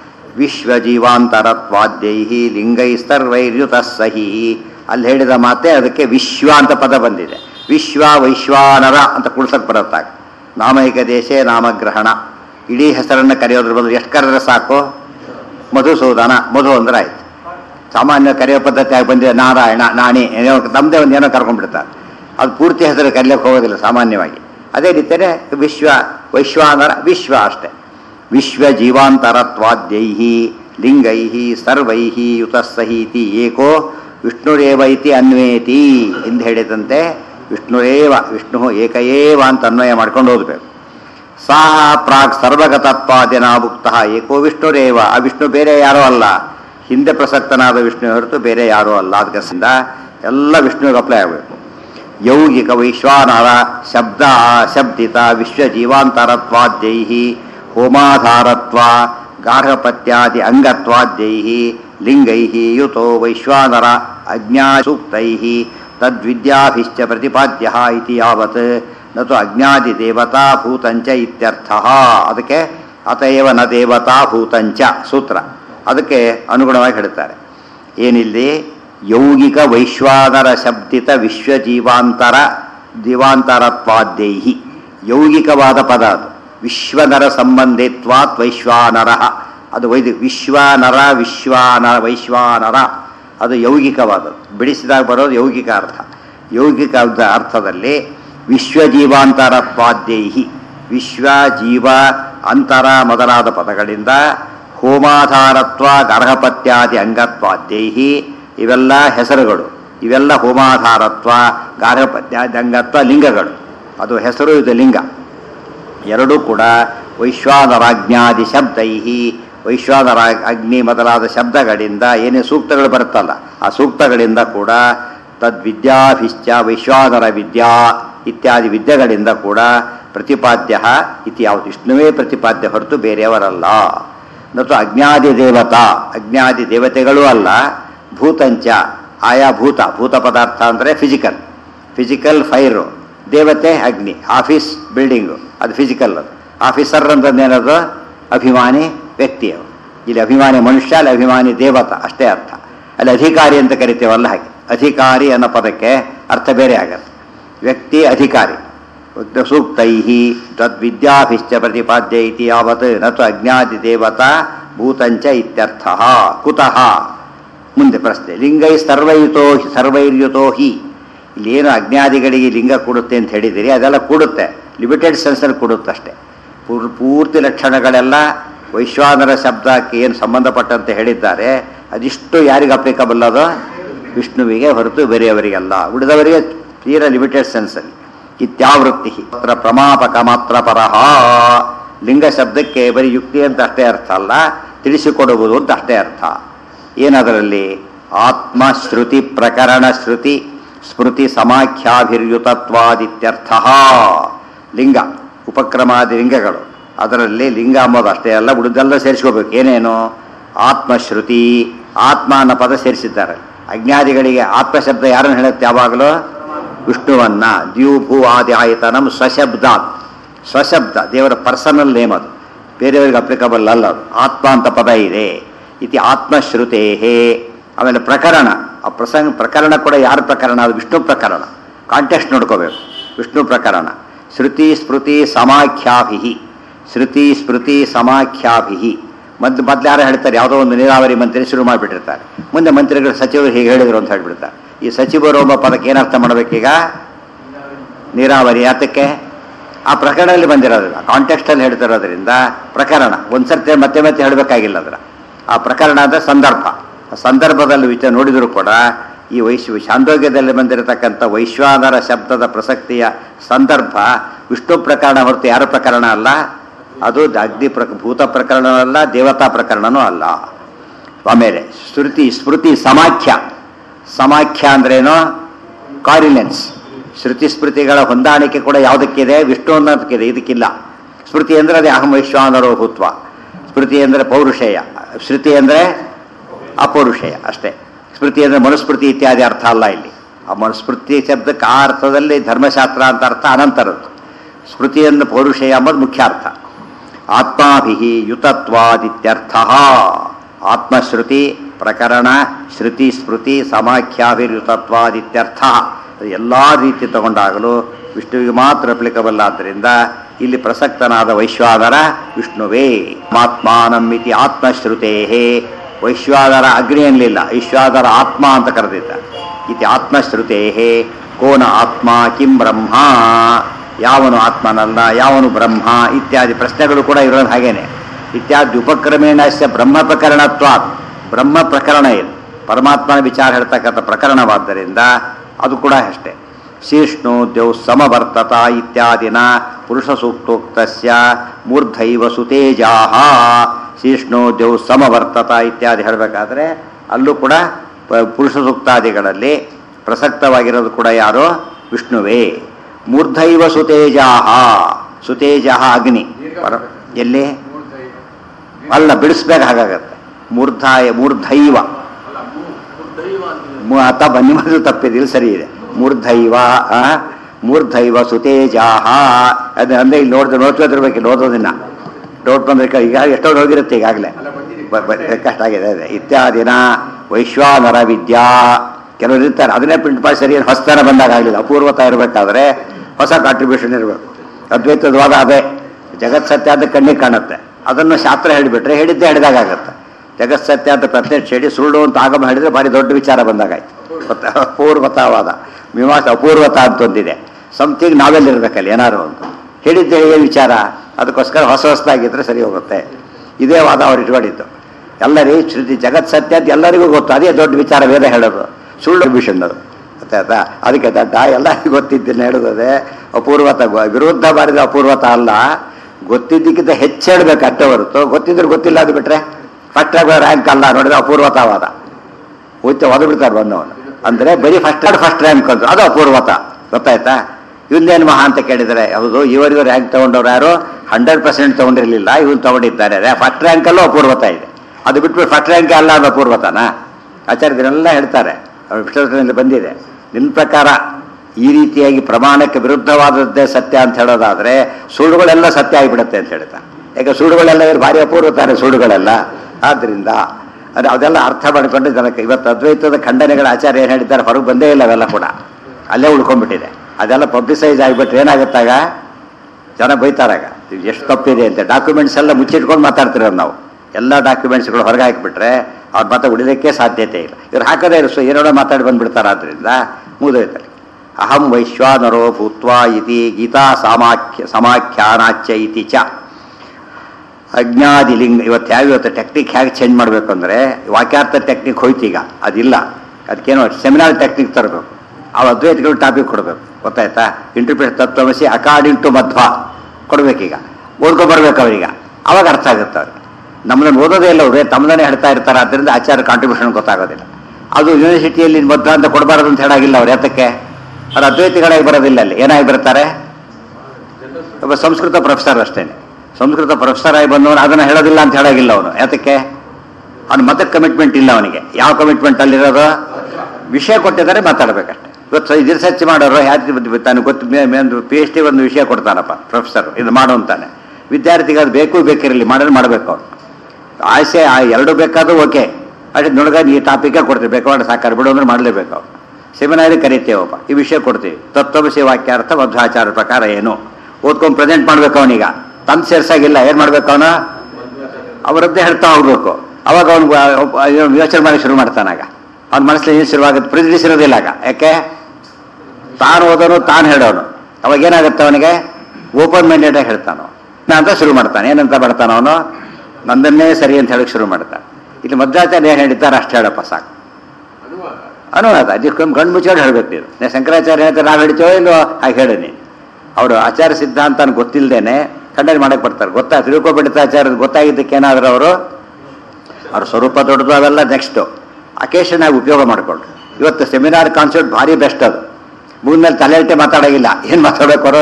ವಿಶ್ವಜೀವಾಂತರತ್ವಾದ್ಯೈ ಲಿಂಗೈಸ್ತರ್ವೈರ್ಯುತ ಸಹಿ ಅಲ್ಲಿ ಹೇಳಿದ ಮಾತೆ ಅದಕ್ಕೆ ವಿಶ್ವ ಅಂತ ಪದ ಬಂದಿದೆ ವಿಶ್ವ ವೈಶ್ವಾನರ ಅಂತ ಕುಳ್ಸಕ್ಕೆ ಬರುತ್ತಾಗ ನಾಮೈಕ ದೇಶೇ ನಾಮಗ್ರಹಣ ಇಡೀ ಹೆಸರನ್ನು ಕರೆಯೋದ್ರ ಬದಲು ಎಷ್ಟು ಕರೆದ್ರೆ ಸಾಕು ಮಧುಸೂದನ ಮಧು ಅಂದ್ರೆ ಆಯ್ತು ಸಾಮಾನ್ಯ ಕರೆಯೋ ಪದ್ಧತಿ ಆಗಿ ಬಂದಿದೆ ನಾರಾಯಣ ನಾಣಿ ಏನೋ ತಮ್ಮದೇ ಒಂದು ಏನೋ ಕರ್ಕೊಂಡ್ಬಿಡ್ತಾರೆ ಅದು ಪೂರ್ತಿ ಹೆಸರು ಕರೆಯಕ್ಕೆ ಹೋಗೋದಿಲ್ಲ ಸಾಮಾನ್ಯವಾಗಿ ಅದೇ ರೀತಿಯೇ ವಿಶ್ವ ವೈಶ್ವಾನರ ವಿಶ್ವ ಅಷ್ಟೇ ವಿಶ್ವ ಜೀವಾಂತರತ್ವಾದ್ಯೈ ಲಿಂಗೈ ಸರ್ವೈ ಯುತಸ್ಸಹೀತಿ ಏಕೋ ವಿಷ್ಣುರೇವ ಇತಿ ಅನ್ವೇತಿ ಎಂದು ಹೇಳಿದಂತೆ ವಿಷ್ಣುರೇವ ವಿಷ್ಣು ಏಕಏವ ಅಂತ ಅನ್ವಯ ಮಾಡ್ಕೊಂಡು ಓದಬೇಕು ಸಹ ಪ್ರಾಗ್ ಸರ್ವಗತತ್ವಾದಿನ ಭುಕ್ತ ಏಕೋ ವಿಷ್ಣುರೇವ ಆ ವಿಷ್ಣು ಬೇರೆ ಯಾರೋ ಅಲ್ಲ ಹಿಂದೆ ಪ್ರಸಕ್ತನಾದ ವಿಷ್ಣು ಹೊರತು ಬೇರೆ ಯಾರೂ ಅಲ್ಲ ಅದಕ್ಕಿಂದ ಎಲ್ಲ ವಿಷ್ಣುವಿಗೆ ಅಪ್ಲೈ ಆಗಬೇಕು ಯೌಗಿಕ ವೈಶ್ವಾನರ ಶಬ್ದ ಶಬ್ದಿತ ವಿಶ್ವಜೀವಾಂತರತ್ವಾದ್ಯೈ ಹೋಮಾಧಾರತ್ವ ಗಾರ್ಹಪತ್ಯಾದಿ ಅಂಗತ್ವಾದ್ಯೈ ಲಿಂಗೈ ಯುತೋ ವೈಶ್ವಾನರ ಅಜ್ಞಾಸೂಕ್ತೈ ತದ್ವಿದ್ಯಾಭಿಶ್ಚ ಪ್ರತಿಪಾದ್ಯ ಇತಿ ಯಾವತ್ ನತು ಅಜ್ಞಾದಿ ದೇವತಾ ಭೂತಂಚ ಇತ್ಯರ್ಥ ಅದಕ್ಕೆ ಅತಯವ ನ ದೇವತಾ ಭೂತಂಚ ಸೂತ್ರ ಅದಕ್ಕೆ ಅನುಗುಣವಾಗಿ ಹೇಳ್ತಾರೆ ಏನಿಲ್ಲಿ ಯೌಗಿಕ ವೈಶ್ವಾನರ ಶಬ್ದಿತ ವಿಶ್ವಜೀವಾಂತರ ಜೀವಾಂತರತ್ವಾದ್ಯೈ ಯೌಗಿಕವಾದ ಪದ ಅದು ವಿಶ್ವನರ ಸಂಬಂಧಿತ್ವಾತ್ ವೈಶ್ವಾನರ ಅದು ವೈದ್ಯ ವಿಶ್ವಾನರ ವಿಶ್ವಾನರ ವೈಶ್ವಾನರ ಅದು ಯೌಗಿಕವಾದದ್ದು ಬಿಡಿಸಿದಾಗ ಬರೋದು ಯೌಗಿಕ ಅರ್ಥ ಯೌಗಿಕ ಅರ್ಥ- ಅರ್ಥದಲ್ಲಿ ವಿಶ್ವಜೀವಾಂತರತ್ವಾದ್ಯೈ ವಿಶ್ವ ಜೀವ ಅಂತರ ಮೊದಲಾದ ಪದಗಳಿಂದ ಹೋಮಾಧಾರತ್ವ ಗರ್ಹಪತ್ಯಾದಿ ಅಂಗತ್ವಾದ್ಯೈ ಇವೆಲ್ಲ ಹೆಸರುಗಳು ಇವೆಲ್ಲ ಹೋಮಾಧಾರತ್ವ ಗಾರ್ಹಪತ್ಯಾದಿ ಅಂಗತ್ವ ಲಿಂಗಗಳು ಅದು ಹೆಸರು ಇದು ಲಿಂಗ ಎರಡೂ ಕೂಡ ವೈಶ್ವಾನರಾಜ್ಞಾದಿ ಶಬ್ದೈ ವೈಶ್ವಾನರ ಅಗ್ನಿ ಮೊದಲಾದ ಶಬ್ದಗಳಿಂದ ಏನೇ ಸೂಕ್ತಗಳು ಬರುತ್ತಲ್ಲ ಆ ಸೂಕ್ತಗಳಿಂದ ಕೂಡ ತದ್ವಿದ್ಯಾಭಿಶ್ಚ ವೈಶ್ವಾನರ ವಿದ್ಯಾ ಇತ್ಯಾದಿ ವಿದ್ಯೆಗಳಿಂದ ಕೂಡ ಪ್ರತಿಪಾದ್ಯ ಇತಿ ಯಾವುದು ವಿಷ್ಣುವೇ ಪ್ರತಿಪಾದ್ಯ ಹೊರತು ಬೇರೆಯವರಲ್ಲ ಮತ್ತು ಅಜ್ಞಾದಿ ದೇವತಾ ಅಜ್ಞಾದಿ ದೇವತೆಗಳೂ ಅಲ್ಲ ಭೂತಂಚ ಆಯಾ ಭೂತ ಭೂತ ಪದಾರ್ಥ ಅಂದರೆ ಫಿಸಿಕಲ್ ಫಿಸಿಕಲ್ ಫೈರು ದೇವತೆ ಅಗ್ನಿ ಆಫೀಸ್ ಬಿಲ್ಡಿಂಗು ಅದು ಫಿಸಿಕಲ್ ಅದು ಆಫೀಸರ್ ಅಂತಂದೇನದು ಅಭಿಮಾನಿ ವ್ಯಕ್ತಿ ಅವರು ಇಲ್ಲಿ ಅಭಿಮಾನಿ ಮನುಷ್ಯ ಅಲ್ಲಿ ಅಭಿಮಾನಿ ದೇವತ ಅಷ್ಟೇ ಅರ್ಥ ಅಲ್ಲಿ ಅಧಿಕಾರಿ ಅಂತ ಕರಿತೇವಲ್ಲ ಹಾಗೆ ಅಧಿಕಾರಿ ಅನ್ನೋ ಪದಕ್ಕೆ ಅರ್ಥ ಬೇರೆ ಆಗತ್ತೆ ವ್ಯಕ್ತಿ ಅಧಿಕಾರಿ ಸೂಕ್ತೈ ತದ್ವಿದ್ಯಾಭಿಶ್ಚ ಪ್ರತಿಪಾದ್ಯ ಇತಿ ಯಾವತ್ ನತು ಅಜ್ಞಾದಿ ದೇವತಾ ಭೂತಂಚ ಇತ್ಯರ್ಥ ಕುತಃ ಮುಂದೆ ಪ್ರಶ್ನೆ ಲಿಂಗೈ ಸರ್ವಯುತೋ ಸರ್ವೈರ್ಯುತೋ ಹಿ ಇಲ್ಲೇನು ಅಜ್ಞಾದಿಗಳಿಗೆ ಲಿಂಗ ಕೊಡುತ್ತೆ ಅಂತ ಹೇಳಿದಿರಿ ಅದೆಲ್ಲ ಕೊಡುತ್ತೆ ಲಿಮಿಟೆಡ್ ಸೆನ್ಸಲ್ಲಿ ಕೊಡುತ್ತೆ ಅಷ್ಟೇ ಪೂರ್ ಪೂರ್ತಿ ಲಕ್ಷಣಗಳೆಲ್ಲ ವೈಶ್ವಾನರ ಶಬ್ದಕ್ಕೆ ಏನು ಸಂಬಂಧಪಟ್ಟಂತೆ ಹೇಳಿದ್ದಾರೆ ಅದಿಷ್ಟು ಯಾರಿಗೆ ಅಪ್ಲಿಕಬಲ್ ಅದು ವಿಷ್ಣುವಿಗೆ ಹೊರತು ಬೇರೆಯವರಿಗಲ್ಲ ಉಳಿದವರಿಗೆ ತೀರ ಲಿಮಿಟೆಡ್ ಸೆನ್ಸಲ್ಲಿ ಇತ್ಯಾವೃತ್ತಿ ಅತ್ರ ಪ್ರಮಾಪಕ ಮಾತ್ರ ಪರಹ ಲಿಂಗ ಶಬ್ದಕ್ಕೆ ಬರೀ ಯುಕ್ತಿ ಅಂತ ಅಷ್ಟೇ ಅರ್ಥ ಅಲ್ಲ ತಿಳಿಸಿಕೊಡುವುದು ಅಂತ ಅಷ್ಟೇ ಅರ್ಥ ಏನದರಲ್ಲಿ ಆತ್ಮಶ್ರುತಿ ಪ್ರಕರಣ ಶ್ರುತಿ ಸ್ಮೃತಿ ಸಮಾಖ್ಯಾಭಿರ್ಯುತತ್ವಾದಿತ್ಯರ್ಥ ಲಿಂಗ ಉಪಕ್ರಮಾದಿ ಲಿಂಗಗಳು ಅದರಲ್ಲಿ ಲಿಂಗ ಅಂಬೋದು ಅಷ್ಟೇ ಅಲ್ಲ ಉಳಿದೆಲ್ಲ ಸೇರಿಸ್ಕೋಬೇಕು ಏನೇನು ಆತ್ಮಶ್ರುತಿ ಆತ್ಮ ಅನ್ನೋ ಪದ ಸೇರಿಸಿದ್ದಾರೆ ಅಜ್ಞಾದಿಗಳಿಗೆ ಆತ್ಮಶಬ್ದ ಯಾರನ್ನು ಹೇಳುತ್ತೆ ಯಾವಾಗಲೂ ವಿಷ್ಣುವನ್ನ ದ್ಯೂಭೂ ಆದಿ ಆಯತನಂ ಸ್ವಶಬ್ದ ಸ್ವಶಬ್ದ ದೇವರ ಪರ್ಸನಲ್ ನೇಮ್ ಅದು ಬೇರೆಯವರಿಗೆ ಅಪ್ಲಿಕಬಲ್ ಅಲ್ಲ ಅದು ಆತ್ಮ ಅಂತ ಪದ ಇದೆ ಇತಿ ಆತ್ಮಶ್ರುತೇ ಆಮೇಲೆ ಪ್ರಕರಣ ಆ ಪ್ರಸಂಗ ಪ್ರಕರಣ ಕೂಡ ಯಾರ ಪ್ರಕರಣ ಅದು ವಿಷ್ಣು ಪ್ರಕರಣ ಕಾಂಟೆಕ್ಸ್ಟ್ ನೋಡ್ಕೋಬೇಕು ವಿಷ್ಣು ಪ್ರಕರಣ ಶ್ರುತಿ ಸ್ಮೃತಿ ಸಮಾಖ್ಯಾಭಿ ಶ್ರುತಿ ಸ್ಮೃತಿ ಸಮಾಖ್ಯಾಭಿ ಮದ್ದು ಮೊದ್ಲು ಯಾರು ಹೇಳ್ತಾರೆ ಯಾವುದೋ ಒಂದು ನೀರಾವರಿ ಮಂತ್ರಿ ಶುರು ಮಾಡಿಬಿಟ್ಟಿರ್ತಾರೆ ಮುಂದೆ ಮಂತ್ರಿಗಳು ಸಚಿವರು ಹೀಗೆ ಹೇಳಿದರು ಅಂತ ಹೇಳ್ಬಿಡ್ತಾರೆ ಈ ಸಚಿವರು ಎಂಬ ಪದಕ್ಕೆ ಏನರ್ಥ ಮಾಡಬೇಕೀಗ ನೀರಾವರಿ ಯಾತಕ್ಕೆ ಆ ಪ್ರಕರಣದಲ್ಲಿ ಬಂದಿರೋದಿಲ್ಲ ಕಾಂಟೆಕ್ಸ್ಟಲ್ಲಿ ಹೇಳ್ತಿರೋದ್ರಿಂದ ಪ್ರಕರಣ ಒಂದ್ಸರ್ತಿ ಮತ್ತೆ ಮತ್ತೆ ಹೇಳಬೇಕಾಗಿಲ್ಲ ಅದರ ಆ ಪ್ರಕರಣ ಅಂದರೆ ಸಂದರ್ಭ ಆ ಸಂದರ್ಭದಲ್ಲಿ ವಿಚಾರ ನೋಡಿದರೂ ಕೂಡ ಈ ವೈಶ್ವ ಶಾಂದೋಗ್ಯದಲ್ಲಿ ಬಂದಿರತಕ್ಕಂಥ ವೈಶ್ವಾನರ ಶಬ್ದದ ಪ್ರಸಕ್ತಿಯ ಸಂದರ್ಭ ವಿಷ್ಣು ಪ್ರಕರಣ ಹೊರತು ಯಾರ ಪ್ರಕರಣ ಅಲ್ಲ ಅದು ಅಗ್ನಿ ಪ್ರ ಭೂತ ಪ್ರಕರಣನೂ ಅಲ್ಲ ದೇವತಾ ಪ್ರಕರಣನೂ ಅಲ್ಲ ಆಮೇಲೆ ಶ್ರುತಿ ಸ್ಮೃತಿ ಸಮಾಖ್ಯ ಸಮಾಖ್ಯ ಅಂದ್ರೇನು ಕಾರಿಲೆನ್ಸ್ ಶ್ರುತಿ ಸ್ಮೃತಿಗಳ ಹೊಂದಾಣಿಕೆ ಕೂಡ ಯಾವುದಕ್ಕಿದೆ ವಿಷ್ಣು ಅನ್ನೋದಕ್ಕಿದೆ ಇದಕ್ಕಿಲ್ಲ ಸ್ಮೃತಿ ಅಂದರೆ ಅದೇ ಅಹಂ ವೈಶ್ವಾನರೋ ಭೂತ್ವ ಸ್ಮೃತಿ ಅಂದರೆ ಪೌರುಷೇಯ ಶ್ರುತಿ ಅಂದರೆ ಅಪೌರುಷೇಯ ಅಷ್ಟೇ ಸ್ಮೃತಿ ಅಂದರೆ ಮನುಸ್ಮೃತಿ ಇತ್ಯಾದಿ ಅರ್ಥ ಅಲ್ಲ ಇಲ್ಲಿ ಆ ಮನುಸ್ಮೃತಿ ಶಬ್ದಕ್ಕೆ ಆ ಅರ್ಥದಲ್ಲಿ ಧರ್ಮಶಾಸ್ತ್ರ ಅಂತ ಅರ್ಥ ಅನಂತರದ್ದು ಸ್ಮೃತಿಯನ್ನು ಪೌರುಷೇಯ ಎಂಬುದು ಮುಖ್ಯ ಅರ್ಥ ಆತ್ಮಾಭಿ ಯುತತ್ವಾದಿತ್ಯರ್ಥ ಆತ್ಮಶ್ರುತಿ ಪ್ರಕರಣ ಶ್ರುತಿ ಸ್ಮೃತಿ ಸಮಾಖ್ಯಾಭಿರ್ಯುತತ್ವಾದಿತ್ಯರ್ಥ ಎಲ್ಲ ರೀತಿ ತಗೊಂಡಾಗಲೂ ವಿಷ್ಣುವಿಗೆ ಮಾತ್ರ ಅಪ್ಲಿಕಬಲ್ ಆದ್ದರಿಂದ ಇಲ್ಲಿ ಪ್ರಸಕ್ತನಾದ ವೈಶ್ವಾನರ ವಿಷ್ಣುವೇ ಮಾತ್ಮಾನಮಿತಿ ಆತ್ಮಶ್ರುತೇ ವೈಶ್ವಾನರ ಅಗ್ನಿ ಅನ್ನಲಿಲ್ಲ ವೈಶ್ವಾನರ ಆತ್ಮ ಅಂತ ಕರೆದಿದ್ದ ಇತಿ ಆತ್ಮಶ್ರುತೇ ಕೋನ ಆತ್ಮ ಕಿಂ ಬ್ರಹ್ಮ ಯಾವನು ಆತ್ಮನಲ್ಲ ಯಾವನು ಬ್ರಹ್ಮ ಇತ್ಯಾದಿ ಪ್ರಶ್ನೆಗಳು ಕೂಡ ಇರೋದು ಹಾಗೇನೆ ಇತ್ಯಾದಿ ಉಪಕ್ರಮೇಣಸ್ಯ ಬ್ರಹ್ಮ ಪ್ರಕರಣತ್ವಾತ್ ಬ್ರಹ್ಮ ಪ್ರಕರಣ ಇದು ಪರಮಾತ್ಮನ ವಿಚಾರ ಹೇಳ್ತಕ್ಕಂಥ ಪ್ರಕರಣವಾದ್ದರಿಂದ ಅದು ಕೂಡ ಅಷ್ಟೇ ಶೀಷ್ಣು ದೇವ್ ಸಮವರ್ತತ ಇತ್ಯಾದಿನ ಪುರುಷ ಸೂಕ್ತೋಕ್ತಸ್ಯ ಮೂರ್ಧೈವ ಸುತೇಜಾಹ ಶೀಷ್ಣು ದೇವ್ ಸಮವರ್ತತ ಇತ್ಯಾದಿ ಹೇಳಬೇಕಾದ್ರೆ ಅಲ್ಲೂ ಕೂಡ ಪ- ಪುರುಷ ಸೂಕ್ತಾದಿಗಳಲ್ಲಿ ಪ್ರಸಕ್ತವಾಗಿರೋದು ಕೂಡ ಯಾರು ವಿಷ್ಣುವೇ ಮೂರ್ಧೈವ ಸುತೇಜಾಹ ಸುತೇಜಾಹ ಅಗ್ನಿ ಪರ ಎಲ್ಲಿ ಅಲ್ಲ ಬಿಡಿಸ್ಬೇಕು ಹಾಗಾಗತ್ತೆ ಮೂರ್ಧಾಯ ಮೂರ್ಧೈವ ಅಲ್ಲ ಮೂ- ಮುರ್ದೈವ ಅಂತಿದೆ. ಮು- ತಪ್ಪ ನಿಮ್ಮದು ತಪ್ಪಿದಿಲ್ಲ ಸರಿ ಇದೆ ಮೂರ್ಧೈವ ಆ? ಮೂರ್ಧೈವ ಸುತೇಜಾಹ ಅದು ಅಂದ್ರೆ ಇಲ್ಲಿ ನೋಡ್ದು ನೋಡ್ತಿರ್ಬೇಕು ಇಲ್ಲಿ ಓದೋದಿನ್ನ ಡೌಟ್ ಬಂದ್ರೆ ಈಗ ಎಷ್ಟೋ ಹೋಗಿರುತ್ತೆ ಈಗಾಗಲೇ ಅಲ್ಲ ಬಂದಿದೆ ಬ- ಬ- ಕಷ್ಟ ಆಗಿದೆ ಅದೇ ಇತ್ಯಾದಿನ ವೈಶ್ವಾನರ ವಿದ್ಯಾ ಕೆಲವರು ಇರ್ತಾರೆ ಅದನ್ನೇ ಪ್ರಿಂಟ್ ಮಾಡಿ ಸರಿ ಹೊಸತನ ಬಂದಾಗ ಆಗಲಿಲ್ಲ ಅಪೂರ್ವತ ಇರಬೇಕಾದ್ರೆ ಹೊಸ ಕಾಂಟ್ರಿಬ್ಯೂಷನ್ ಇರಬೇಕು ಅದ್ವೈತದವಾದ ಅದೇ ಜಗತ್ ಸತ್ಯ ಅಂತ ಕಣ್ಣಿಗೆ ಕಾಣುತ್ತೆ ಅದನ್ನು ಶಾಸ್ತ್ರ ಹೇಳಿಬಿಟ್ರೆ ಹೇಳಿದ್ದೇ ಹಿಡಿದಾಗತ್ತೆ ಜಗತ್ ಸತ್ಯ ಅಂತ ಪ್ರತ್ಯಕ್ಷ ಹೇಳಿ ಸುಳ್ಳು ಅಂತ ಆಗಮ ಹೇಳಿದ್ರೆ ಭಾರಿ ದೊಡ್ಡ ವಿಚಾರ ಬಂದಾಗಾಯ್ತು ಗೊತ್ತಾ? ಅಪೂರ್ವತವಾದ ಮೀಮಾಂಸ ಅಪೂರ್ವತ ಅಂತ ಒಂದಿದೆ ಸಮಥಿಂಗ್ ನಾವೆಲ್ಲಿರ್ಬೇಕಲ್ಲಿ ಏನಾರು ಅಂತ ಹೇಳಿದ್ದೆ ಏನು ವಿಚಾರ ಅದಕ್ಕೋಸ್ಕರ ಹೊಸ ಹೊಸದಾಗಿದ್ರೆ ಸರಿ ಹೋಗುತ್ತೆ ಇದೇ ವಾದ ಅವ್ರು ಇಟ್ಕೊಂಡಿದ್ದು ಎಲ್ಲರಿ ಶ್ರುತಿ ಜಗತ್ ಸತ್ಯ ಅಂತ ಎಲ್ಲರಿಗೂ ಗೊತ್ತು ಅದೇ ದೊಡ್ಡ ವಿಚಾರ ವೇದ ಹೇಳೋದು ಸುಳ್ಳು ಭೀಷಣ್ ಅದು ಗೊತ್ತಾಯ್ತಾ ಅದಕ್ಕೆ ದಡ್ಡ ಎಲ್ಲರಿಗೂ ಗೊತ್ತಿದ್ದನ್ನು ಹೇಳೋದೇ ಅಪೂರ್ವತ ಗೊ- ವಿರುದ್ಧ ಮಾಡಿದ ಅಪೂರ್ವತ ಅಲ್ಲ ಗೊತ್ತಿದ್ದಕ್ಕಿಂತ ಹೆಚ್ಚು ಹೇಳ್ಬೇಕು ಅಷ್ಟೇ ಹೊರತು ಗೊತ್ತಿದ್ರೆ ಗೊತ್ತಿಲ್ಲ ಅದು ಬಿಟ್ರೆ ಫಸ್ಟ್ ರ್ಯಾಂಕ್ ಅಲ್ಲ ನೋಡಿದ್ರೆ ಅಪೂರ್ವತವಾದ ಉಚ್ಚ ಒದ ಬಿಡ್ತಾರೆ ಬಂದವನು ಅಂದ್ರೆ ಬರೀ ಫಸ್ಟ್ ಫಸ್ಟ್ ರ್ಯಾಂಕ್ ಅಂದ್ರು ಅದು ಅಪೂರ್ವತ ಗೊತ್ತಾಯ್ತಾ ಇವನ್ನೇನು ಮಹಾ ಅಂತ ಕೇಳಿದರೆ ಹೌದು ಇವರಿಗೂ ರ್ಯಾಂಕ್ ತಗೊಂಡವ್ರು ಯಾರು ಹಂಡ್ರೆಡ್ ಪರ್ಸೆಂಟ್ ತಗೊಂಡಿರಲಿಲ್ಲ ಇವನು ತಗೊಂಡಿದ್ದಾರೆ ಫಸ್ಟ್ ರ್ಯಾಂಕಲ್ಲೂ ಅಪೂರ್ವತ ಇದೆ ಅದು ಬಿಟ್ಬಿಟ್ಟು ಫಸ್ಟ್ ರ್ಯಾಂಕ್ ಅಲ್ಲ ಅದು ಅಪೂರ್ವತನಾ ಆಚಾರ್ಯರೆಲ್ಲ ಹೇಳ್ತಾರೆ ಅವ್ರ ವಿಶ್ಲೇಷಣೆಯಲ್ಲಿ ಬಂದಿದೆ ನಿನ್ನ ಪ್ರಕಾರ ಈ ರೀತಿಯಾಗಿ ಪ್ರಮಾಣಕ್ಕೆ ವಿರುದ್ಧವಾದದ್ದೇ ಸತ್ಯ ಅಂತ ಹೇಳೋದಾದ್ರೆ ಸುಳ್ಳುಗಳೆಲ್ಲ ಸತ್ಯ ಆಗಿಬಿಡುತ್ತೆ ಅಂತ ಹೇಳ್ತಾ ಯಾಕೆ ಸುಳ್ಳುಗಳೆಲ್ಲ ಇವ್ರು ಭಾರಿ ಅಪೂರ್ವತಾರೆ ಸುಳ್ಳುಗಳೆಲ್ಲ ಆದ್ರಿಂದ ಅದು ಅದೆಲ್ಲ ಅರ್ಥ ಮಾಡಿಕೊಂಡು ಜನಕ್ಕೆ ಇವತ್ತು ಅದ್ವೈತದ ಖಂಡನೆಗಳ ಆಚಾರ್ಯ ಏನು ಹೇಳಿದ್ದಾರೆ ಹೊರಗೆ ಬಂದೇ ಇಲ್ಲ ಅವೆಲ್ಲ ಕೂಡ ಅಲ್ಲೇ ಉಳ್ಕೊಂಡ್ಬಿಟ್ಟಿದೆ ಅದೆಲ್ಲ ಪಬ್ಲಿಸೈಸ್ ಆಗಿಬಿಟ್ರೆ ಏನಾಗುತ್ತಾಗ ಜನ ಬೈತಾರಾಗ ಇದು ಎಷ್ಟು ತಪ್ಪಿದೆ ಅಂತ ಡಾಕ್ಯುಮೆಂಟ್ಸ್ ಎಲ್ಲ ಮುಚ್ಚಿಟ್ಕೊಂಡು ಮಾತಾಡ್ತಿರೋದು ನಾವು ಎಲ್ಲ ಡಾಕ್ಯುಮೆಂಟ್ಸ್ಗಳು ಹೊರಗೆ ಹಾಕಿಬಿಟ್ರೆ ಅವ್ರ ಮಾತಾ ಉಳಿದಕ್ಕೆ ಸಾಧ್ಯತೆ ಇಲ್ಲ ಇವ್ರು ಹಾಕದೇ ಇರೋ ಸೊ ಏನೋ ಮಾತಾಡಿ ಬಂದ್ಬಿಡ್ತಾರೆ ಆದ್ರಿಂದ ಮುಗಿದೋಯ್ತಾರೆ ಅಹಂ ವೈಶ್ವಾನರೋ ಭೂತ್ವ ಇತಿ ಗೀತಾ ಸಾಮಾಖ್ಯ ಸಮಾಖ್ಯಾನಾಚ್ಯ ಇತಿ ಚ ಅಜ್ಞಾದಿ ಲಿಂಗ ಇವತ್ತು ಯಾವ ಇವತ್ತು ಟೆಕ್ನಿಕ್ ಹೇಗೆ ಚೇಂಜ್ ಮಾಡಬೇಕು ಅಂದರೆ ವಾಕ್ಯಾರ್ಥ ಟೆಕ್ನಿಕ್ ಹೋಯ್ತೀಗ ಅದಿಲ್ಲ ಅದಕ್ಕೇನೋ ಸೆಮಿನಾರ್ ಟೆಕ್ನಿಕ್ ತರಬೇಕು ಅವು ಅದ್ವೈತಗಳು ಟಾಪಿಕ್ ಕೊಡಬೇಕು ಗೊತ್ತಾಯ್ತಾ ಇಂಟರ್ಪ್ರಿಟ್ ತತ್ವಮಸಿ ಅಕಾರ್ಡಿಂಗ್ ಟು ಮಧ್ವ ಕೊಡ್ಬೇಕೀಗ ಓದ್ಕೊಂಡ್ಬರ್ಬೇಕು ಅವ್ರೀಗ ಅವಾಗ ಅರ್ಥ ಆಗುತ್ತೆ ಅವ್ರಿಗೆ ನಮ್ಮದನ್ನು ಓದೋದೇ ಇಲ್ಲ ಅವ್ರೆ ತಮ್ಮದನ್ನೇ ಹೇಳ್ತಾ ಇರ್ತಾರೆ ಆದ್ದರಿಂದ ಆಚಾರ ಕಾಂಟ್ರಿಬ್ಯೂಷನ್ ಗೊತ್ತಾಗೋದಿಲ್ಲ ಅದು ಯೂನಿವರ್ಸಿಟಿಯಲ್ಲಿ ಮಧ್ವ ಅಂತ ಕೊಡಬಾರದು ಅಂತ ಹೇಳಾಗಿಲ್ಲ ಅವ್ರು ಯಾತಕ್ಕೆ ಅವ್ರು ಅದ್ವೈತಿಗಳಾಗಿ ಬರೋದಿಲ್ಲ ಅಲ್ಲಿ ಏನಾಗಿ ಬರ್ತಾರೆ ಒಬ್ಬ ಸಂಸ್ಕೃತ ಪ್ರೊಫೆಸರ್ ಅಷ್ಟೇನೆ ಸಂಸ್ಕೃತ ಪ್ರೊಫೆಸರ್ ಆಗಿ ಬಂದವನು ಅದನ್ನು ಹೇಳೋದಿಲ್ಲ ಅಂತ ಹೇಳಾಗಿಲ್ಲ ಅವನು ಯಾತಕ್ಕೆ ಅವ್ನು ಮತಕ್ಕೆ ಕಮಿಟ್ಮೆಂಟ್ ಇಲ್ಲ ಅವನಿಗೆ ಯಾವ ಕಮಿಟ್ಮೆಂಟ್ ಅಲ್ಲಿರೋದು ವಿಷಯ ಕೊಟ್ಟಿದ್ದಾರೆ ಮಾತಾಡಬೇಕಷ್ಟೆ ಇವತ್ತು ಇದು ರಿಸರ್ಚ್ ಮಾಡೋರು ಯಾರು ತಾನು ಗೊತ್ತು ಪಿ ಎಚ್ ಡಿ ಒಂದು ವಿಷಯ ಕೊಡ್ತಾನಪ್ಪ ಪ್ರೊಫೆಸರ್ ಇದು ಮಾಡು ಅಂತಾನೆ ವಿದ್ಯಾರ್ಥಿಗೆ ಅದು ಬೇಕು ಬೇಕಿರಲಿ ಮಾಡೋದು ಮಾಡಬೇಕು ಅವ್ರು ಆಸೆ ಆ ಎರಡು ಬೇಕಾದ್ರೂ ಓಕೆ ಅದೇ ನೋಡ್ಗ ಈ ಟಾಪಿಕೇ ಕೊಡ್ತೀವಿ ಬೇಕಾದ್ರೆ ಸಾಕಾರ ಬಿಡು ಅಂದ್ರೆ ಮಾಡಲೇಬೇಕು ಅವ್ರು ಸೆಮಿನಾರಿ ಕರಿತೇವಪ್ಪ ಈ ವಿಷಯ ಕೊಡ್ತೀವಿ ತತ್ವಮಸಿ ವಾಕ್ಯಾರ್ಥ ಮಧ್ವಾಚಾರ ಪ್ರಕಾರ ಏನು ಓದ್ಕೊಂಡು ಪ್ರೆಸೆಂಟ್ ಮಾಡ್ಬೇಕು ಅವನೀಗ ತಂದು ಸೇರ್ಸಾಗಿಲ್ಲ ಏನು ಮಾಡ್ಬೇಕು ಅವನು ಅವರದ್ದೇ ಹೇಳ್ತಾ ಹೋಗ್ಬೇಕು ಅವಾಗ ಅವನು ಯೋಚನೆ ಮಾಡಿ ಶುರು ಮಾಡ್ತಾನಾಗ ಅವ್ನ ಮನಸ್ಸಲ್ಲಿ ಏನು ಶುರುವಾಗುತ್ತೆ ಪ್ರಿಜಿಡಿಸ್ ಇರೋದಿಲ್ಲ ಆಗ ಯಾಕೆ ತಾನು ಓದೋನು ತಾನು ಹೇಳೋನು ಅವಾಗ ಏನಾಗುತ್ತೆ ಅವನಿಗೆ ಓಪನ್ ಮೈಂಡೆಡ್ ಆಗಿ ಹೇಳ್ತಾನೋ ಅಂತ ಶುರು ಮಾಡ್ತಾನೆ ಏನಂತ ಬರ್ತಾನ ಅವನು ನಂದನ್ನೇ ಸರಿ ಅಂತ ಹೇಳಕ್ ಶುರು ಮಾಡ್ತಾನೆ ಇಲ್ಲಿ ಮಧ್ವಾಚಾರ್ಯ ಏನು ಹೇಳಿದ್ದಾರೆ ಅಷ್ಟು ಹೇಳಪ್ಪ ಸಾಕು ಅನುವಾದ ಅನುವಾದ ಅದಕ್ಕೆ ಕಣ್ಣು ಮುಚ್ಚಾಡು ಹೇಳ್ಬೇಕು ನೀನು ನಾ ಶಂಕರಾಚಾರ್ಯ ಹೇಳ್ತಾರೆ ನಾವು ಹೇಳ್ತೀವೋ ಇಲ್ಲೋ ಹಾಗೆ ಹೇಳಿ ಅವರು ಆಚಾರ ಸಿದ್ಧಾಂತ ಅಂತ ಗೊತ್ತಿಲ್ಲದೇನೆ ಖಂಡನೆ ಮಾಡಕ್ಕೆ ಬರ್ತಾರೆ ಗೊತ್ತಾ ತಿಳ್ಕೊಬಿಡ್ತ ಆಚಾರ ಗೊತ್ತಾಗಿದ್ದಕ್ಕೆ ಏನಾದ್ರು ಅವರು ಅವ್ರ ಸ್ವರೂಪ ದೊಡ್ಡದು ಅವೆಲ್ಲ ನೆಕ್ಸ್ಟು ಅಕೇಶನ್ ಆಗಿ ಉಪಯೋಗ ಮಾಡಿಕೊಂಡು ಇವತ್ತು ಸೆಮಿನಾರ್ ಕಾನ್ಸೆಪ್ಟ್ ಭಾರಿ ಬೆಸ್ಟ್ ಅದು ಮುಗಿದ್ಮೇಲೆ ತಲೆಲ್ಟೆ ಮಾತಾಡೋಗಿಲ್ಲ ಏನು ಮಾತಾಡೋಕೆ ಅವರು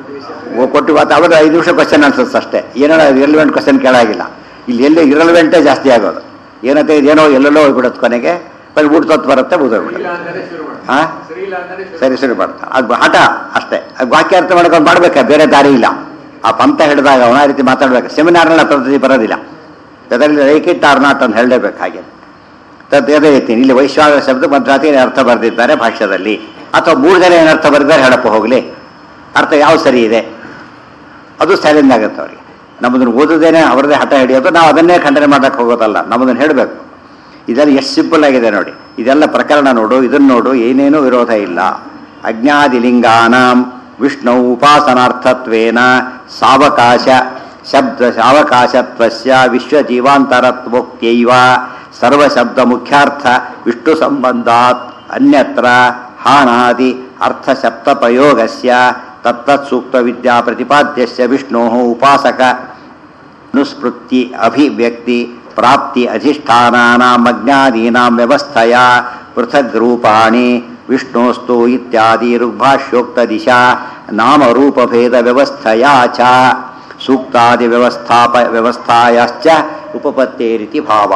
ಓ ಕೊಟ್ಟು ಮಾತು ಅವರು ಐದು ನಿಮಿಷ ಕ್ವಶನ್ ಅನ್ಸುತ್ತೆ ಅಷ್ಟೇ ಏನೋ ಇರಲಿವೆಂಟ್ ಕ್ವಶನ್ ಕೇಳಾಗಿಲ್ಲ ಇಲ್ಲಿ ಎಲ್ಲಿ ಇರಲಿವೆಂಟೇ ಜಾಸ್ತಿ ಆಗೋದು ಏನಂತ ಏನೋ ಎಲ್ಲೆಲ್ಲೋ ಹೋಗ್ಬಿಡುತ್ತೆ ಕೊನೆಗೆ ಬರೀ ಊಟ ತೊತ್ತು ಬರುತ್ತೆ ಸರಿ ಬೂದೋಗ್ಬಿಡುತ್ತೆ ಇಲ್ಲ ಅಂತಾನೆ ಶುರು ಹಾ? ಮಾಡ್ತಾರೆ ಸರಿ ಇಲ್ಲ ಅಂತಾನೆ ಶುರು ಸರಿ ಸರಿ ಮಾಡ್ತಾ ಅದು ಹಠ ಅಷ್ಟೇ ಅದು ವಾಕ್ಯಾರ್ಥ ಮಾಡ್ಕೊಂಡು ಮಾಡ್ಬೇಕಾ ಬೇರೆ ದಾರಿ ಇಲ್ಲ ಆ ಪಂಥ ಹಿಡಿದಾಗ ಅವನ ರೀತಿ ಮಾತಾಡ್ಬೇಕು ಸೆಮಿನಾರ್ನ ಪದ್ಧತಿ ಬರೋದಿಲ್ಲ ಅದರಲ್ಲಿ ಲೈಕ್ ಇಟ್ ಆರ್ ನಾಟ್ ಅಂತ ಹೇಳಲೇಬೇಕು ಹಾಗೆ ತದ್ ಅದೇ ರೀತಿ ಇಲ್ಲಿ ವೈಶ್ವಾನ ಶಬ್ದ ಮಧ್ರಾತಿ ಅರ್ಥ ಬರೆದಿದ್ದಾರೆ ಭಾಷ್ಯದಲ್ಲಿ ಅಥವಾ ಮೂರು ಜನ ಏನು ಅರ್ಥ ಬರೆದಿದ್ದಾರೆ ಹೇಳಪ್ಪ ಹೋಗಲಿ ಅರ್ಥ ಯಾವ ಸರಿ ಇದೆ ಅದು ಸೈಲೆಂಟ್ ಆಗುತ್ತೆ ಅವರಿಗೆ ನಮ್ಮದನ್ನು ಓದೋದೇನೆ ಅವರದೇ ಹಠ ಹಿಡಿಯೋದು ನಾವು ಅದನ್ನೇ ಖಂಡನೆ ಮಾಡಕ್ಕೆ ಹೋಗೋದಲ್ಲ ನಮ್ಮದನ್ನು ಹೇಳಬೇಕು ಇದೆಲ್ಲ ಎಷ್ಟು ಸಿಂಪಲ್ ಆಗಿದೆ ನೋಡಿ ಇದೆಲ್ಲ ಪ್ರಕರಣ ನೋಡು ಇದನ್ನು ನೋಡು ಏನೇನೂ ವಿರೋಧ ಇಲ್ಲ ಅಜ್ಞಾದಿಲಿಂಗಾನಾಂ ವಿಷ್ಣು ಉಪಾಸನಾರ್ಥತ್ವೇನ ಸಾವಕಾಶ ಶಬ್ದ ಸಾವಕಾಶತ್ವಸ್ಯ ವಿಶ್ವಜೀವಾಂತರತ್ವೋಕ್ತೈವ ಸರ್ವಶಬ್ದ ಮುಖ್ಯಾರ್ಥ ವಿಷ್ಣು ಸಂಬಂಧಾತ್ ಅನ್ಯತ್ರ ಹಾನಾದಿ ಅರ್ಥಶಬ್ದ ಪ್ರಯೋಗಸ್ಯ ತತ್ತತ್ ಸೂಕ್ತ ವಿದ್ಯಾ ಪ್ರತಿಪಾದ್ಯಸ್ಯ ವಿಷ್ಣೋ ಉಪಾಸಕ ಅನುಸ್ಮೃತಿ ಅಭಿವ್ಯಕ್ತಿ ಪ್ರಾಪ್ತಿ ಅಧಿಷ್ಠಾನಾನಾಂ ಅಜ್ಞಾದೀನಾಂ ವ್ಯವಸ್ಥೆಯ ಪೃಥಗ್ ರೂಪಾಣಿ ವಿಷ್ಣೋಸ್ತು ಇತ್ಯಾದಿ ಋಗ್ಭಾಷ್ಯೋಕ್ತ ದಿಶಾ ನಾಮರೂಪಭೇದ ವ್ಯವಸ್ಥೆಯ ಚ ಸೂಕ್ತಾದಿ ವ್ಯವಸ್ಥಾಪ ವ್ಯವಸ್ಥಾಯಶ್ಚ ಉಪಪತ್ತೇ ರೀತಿ ಭಾವ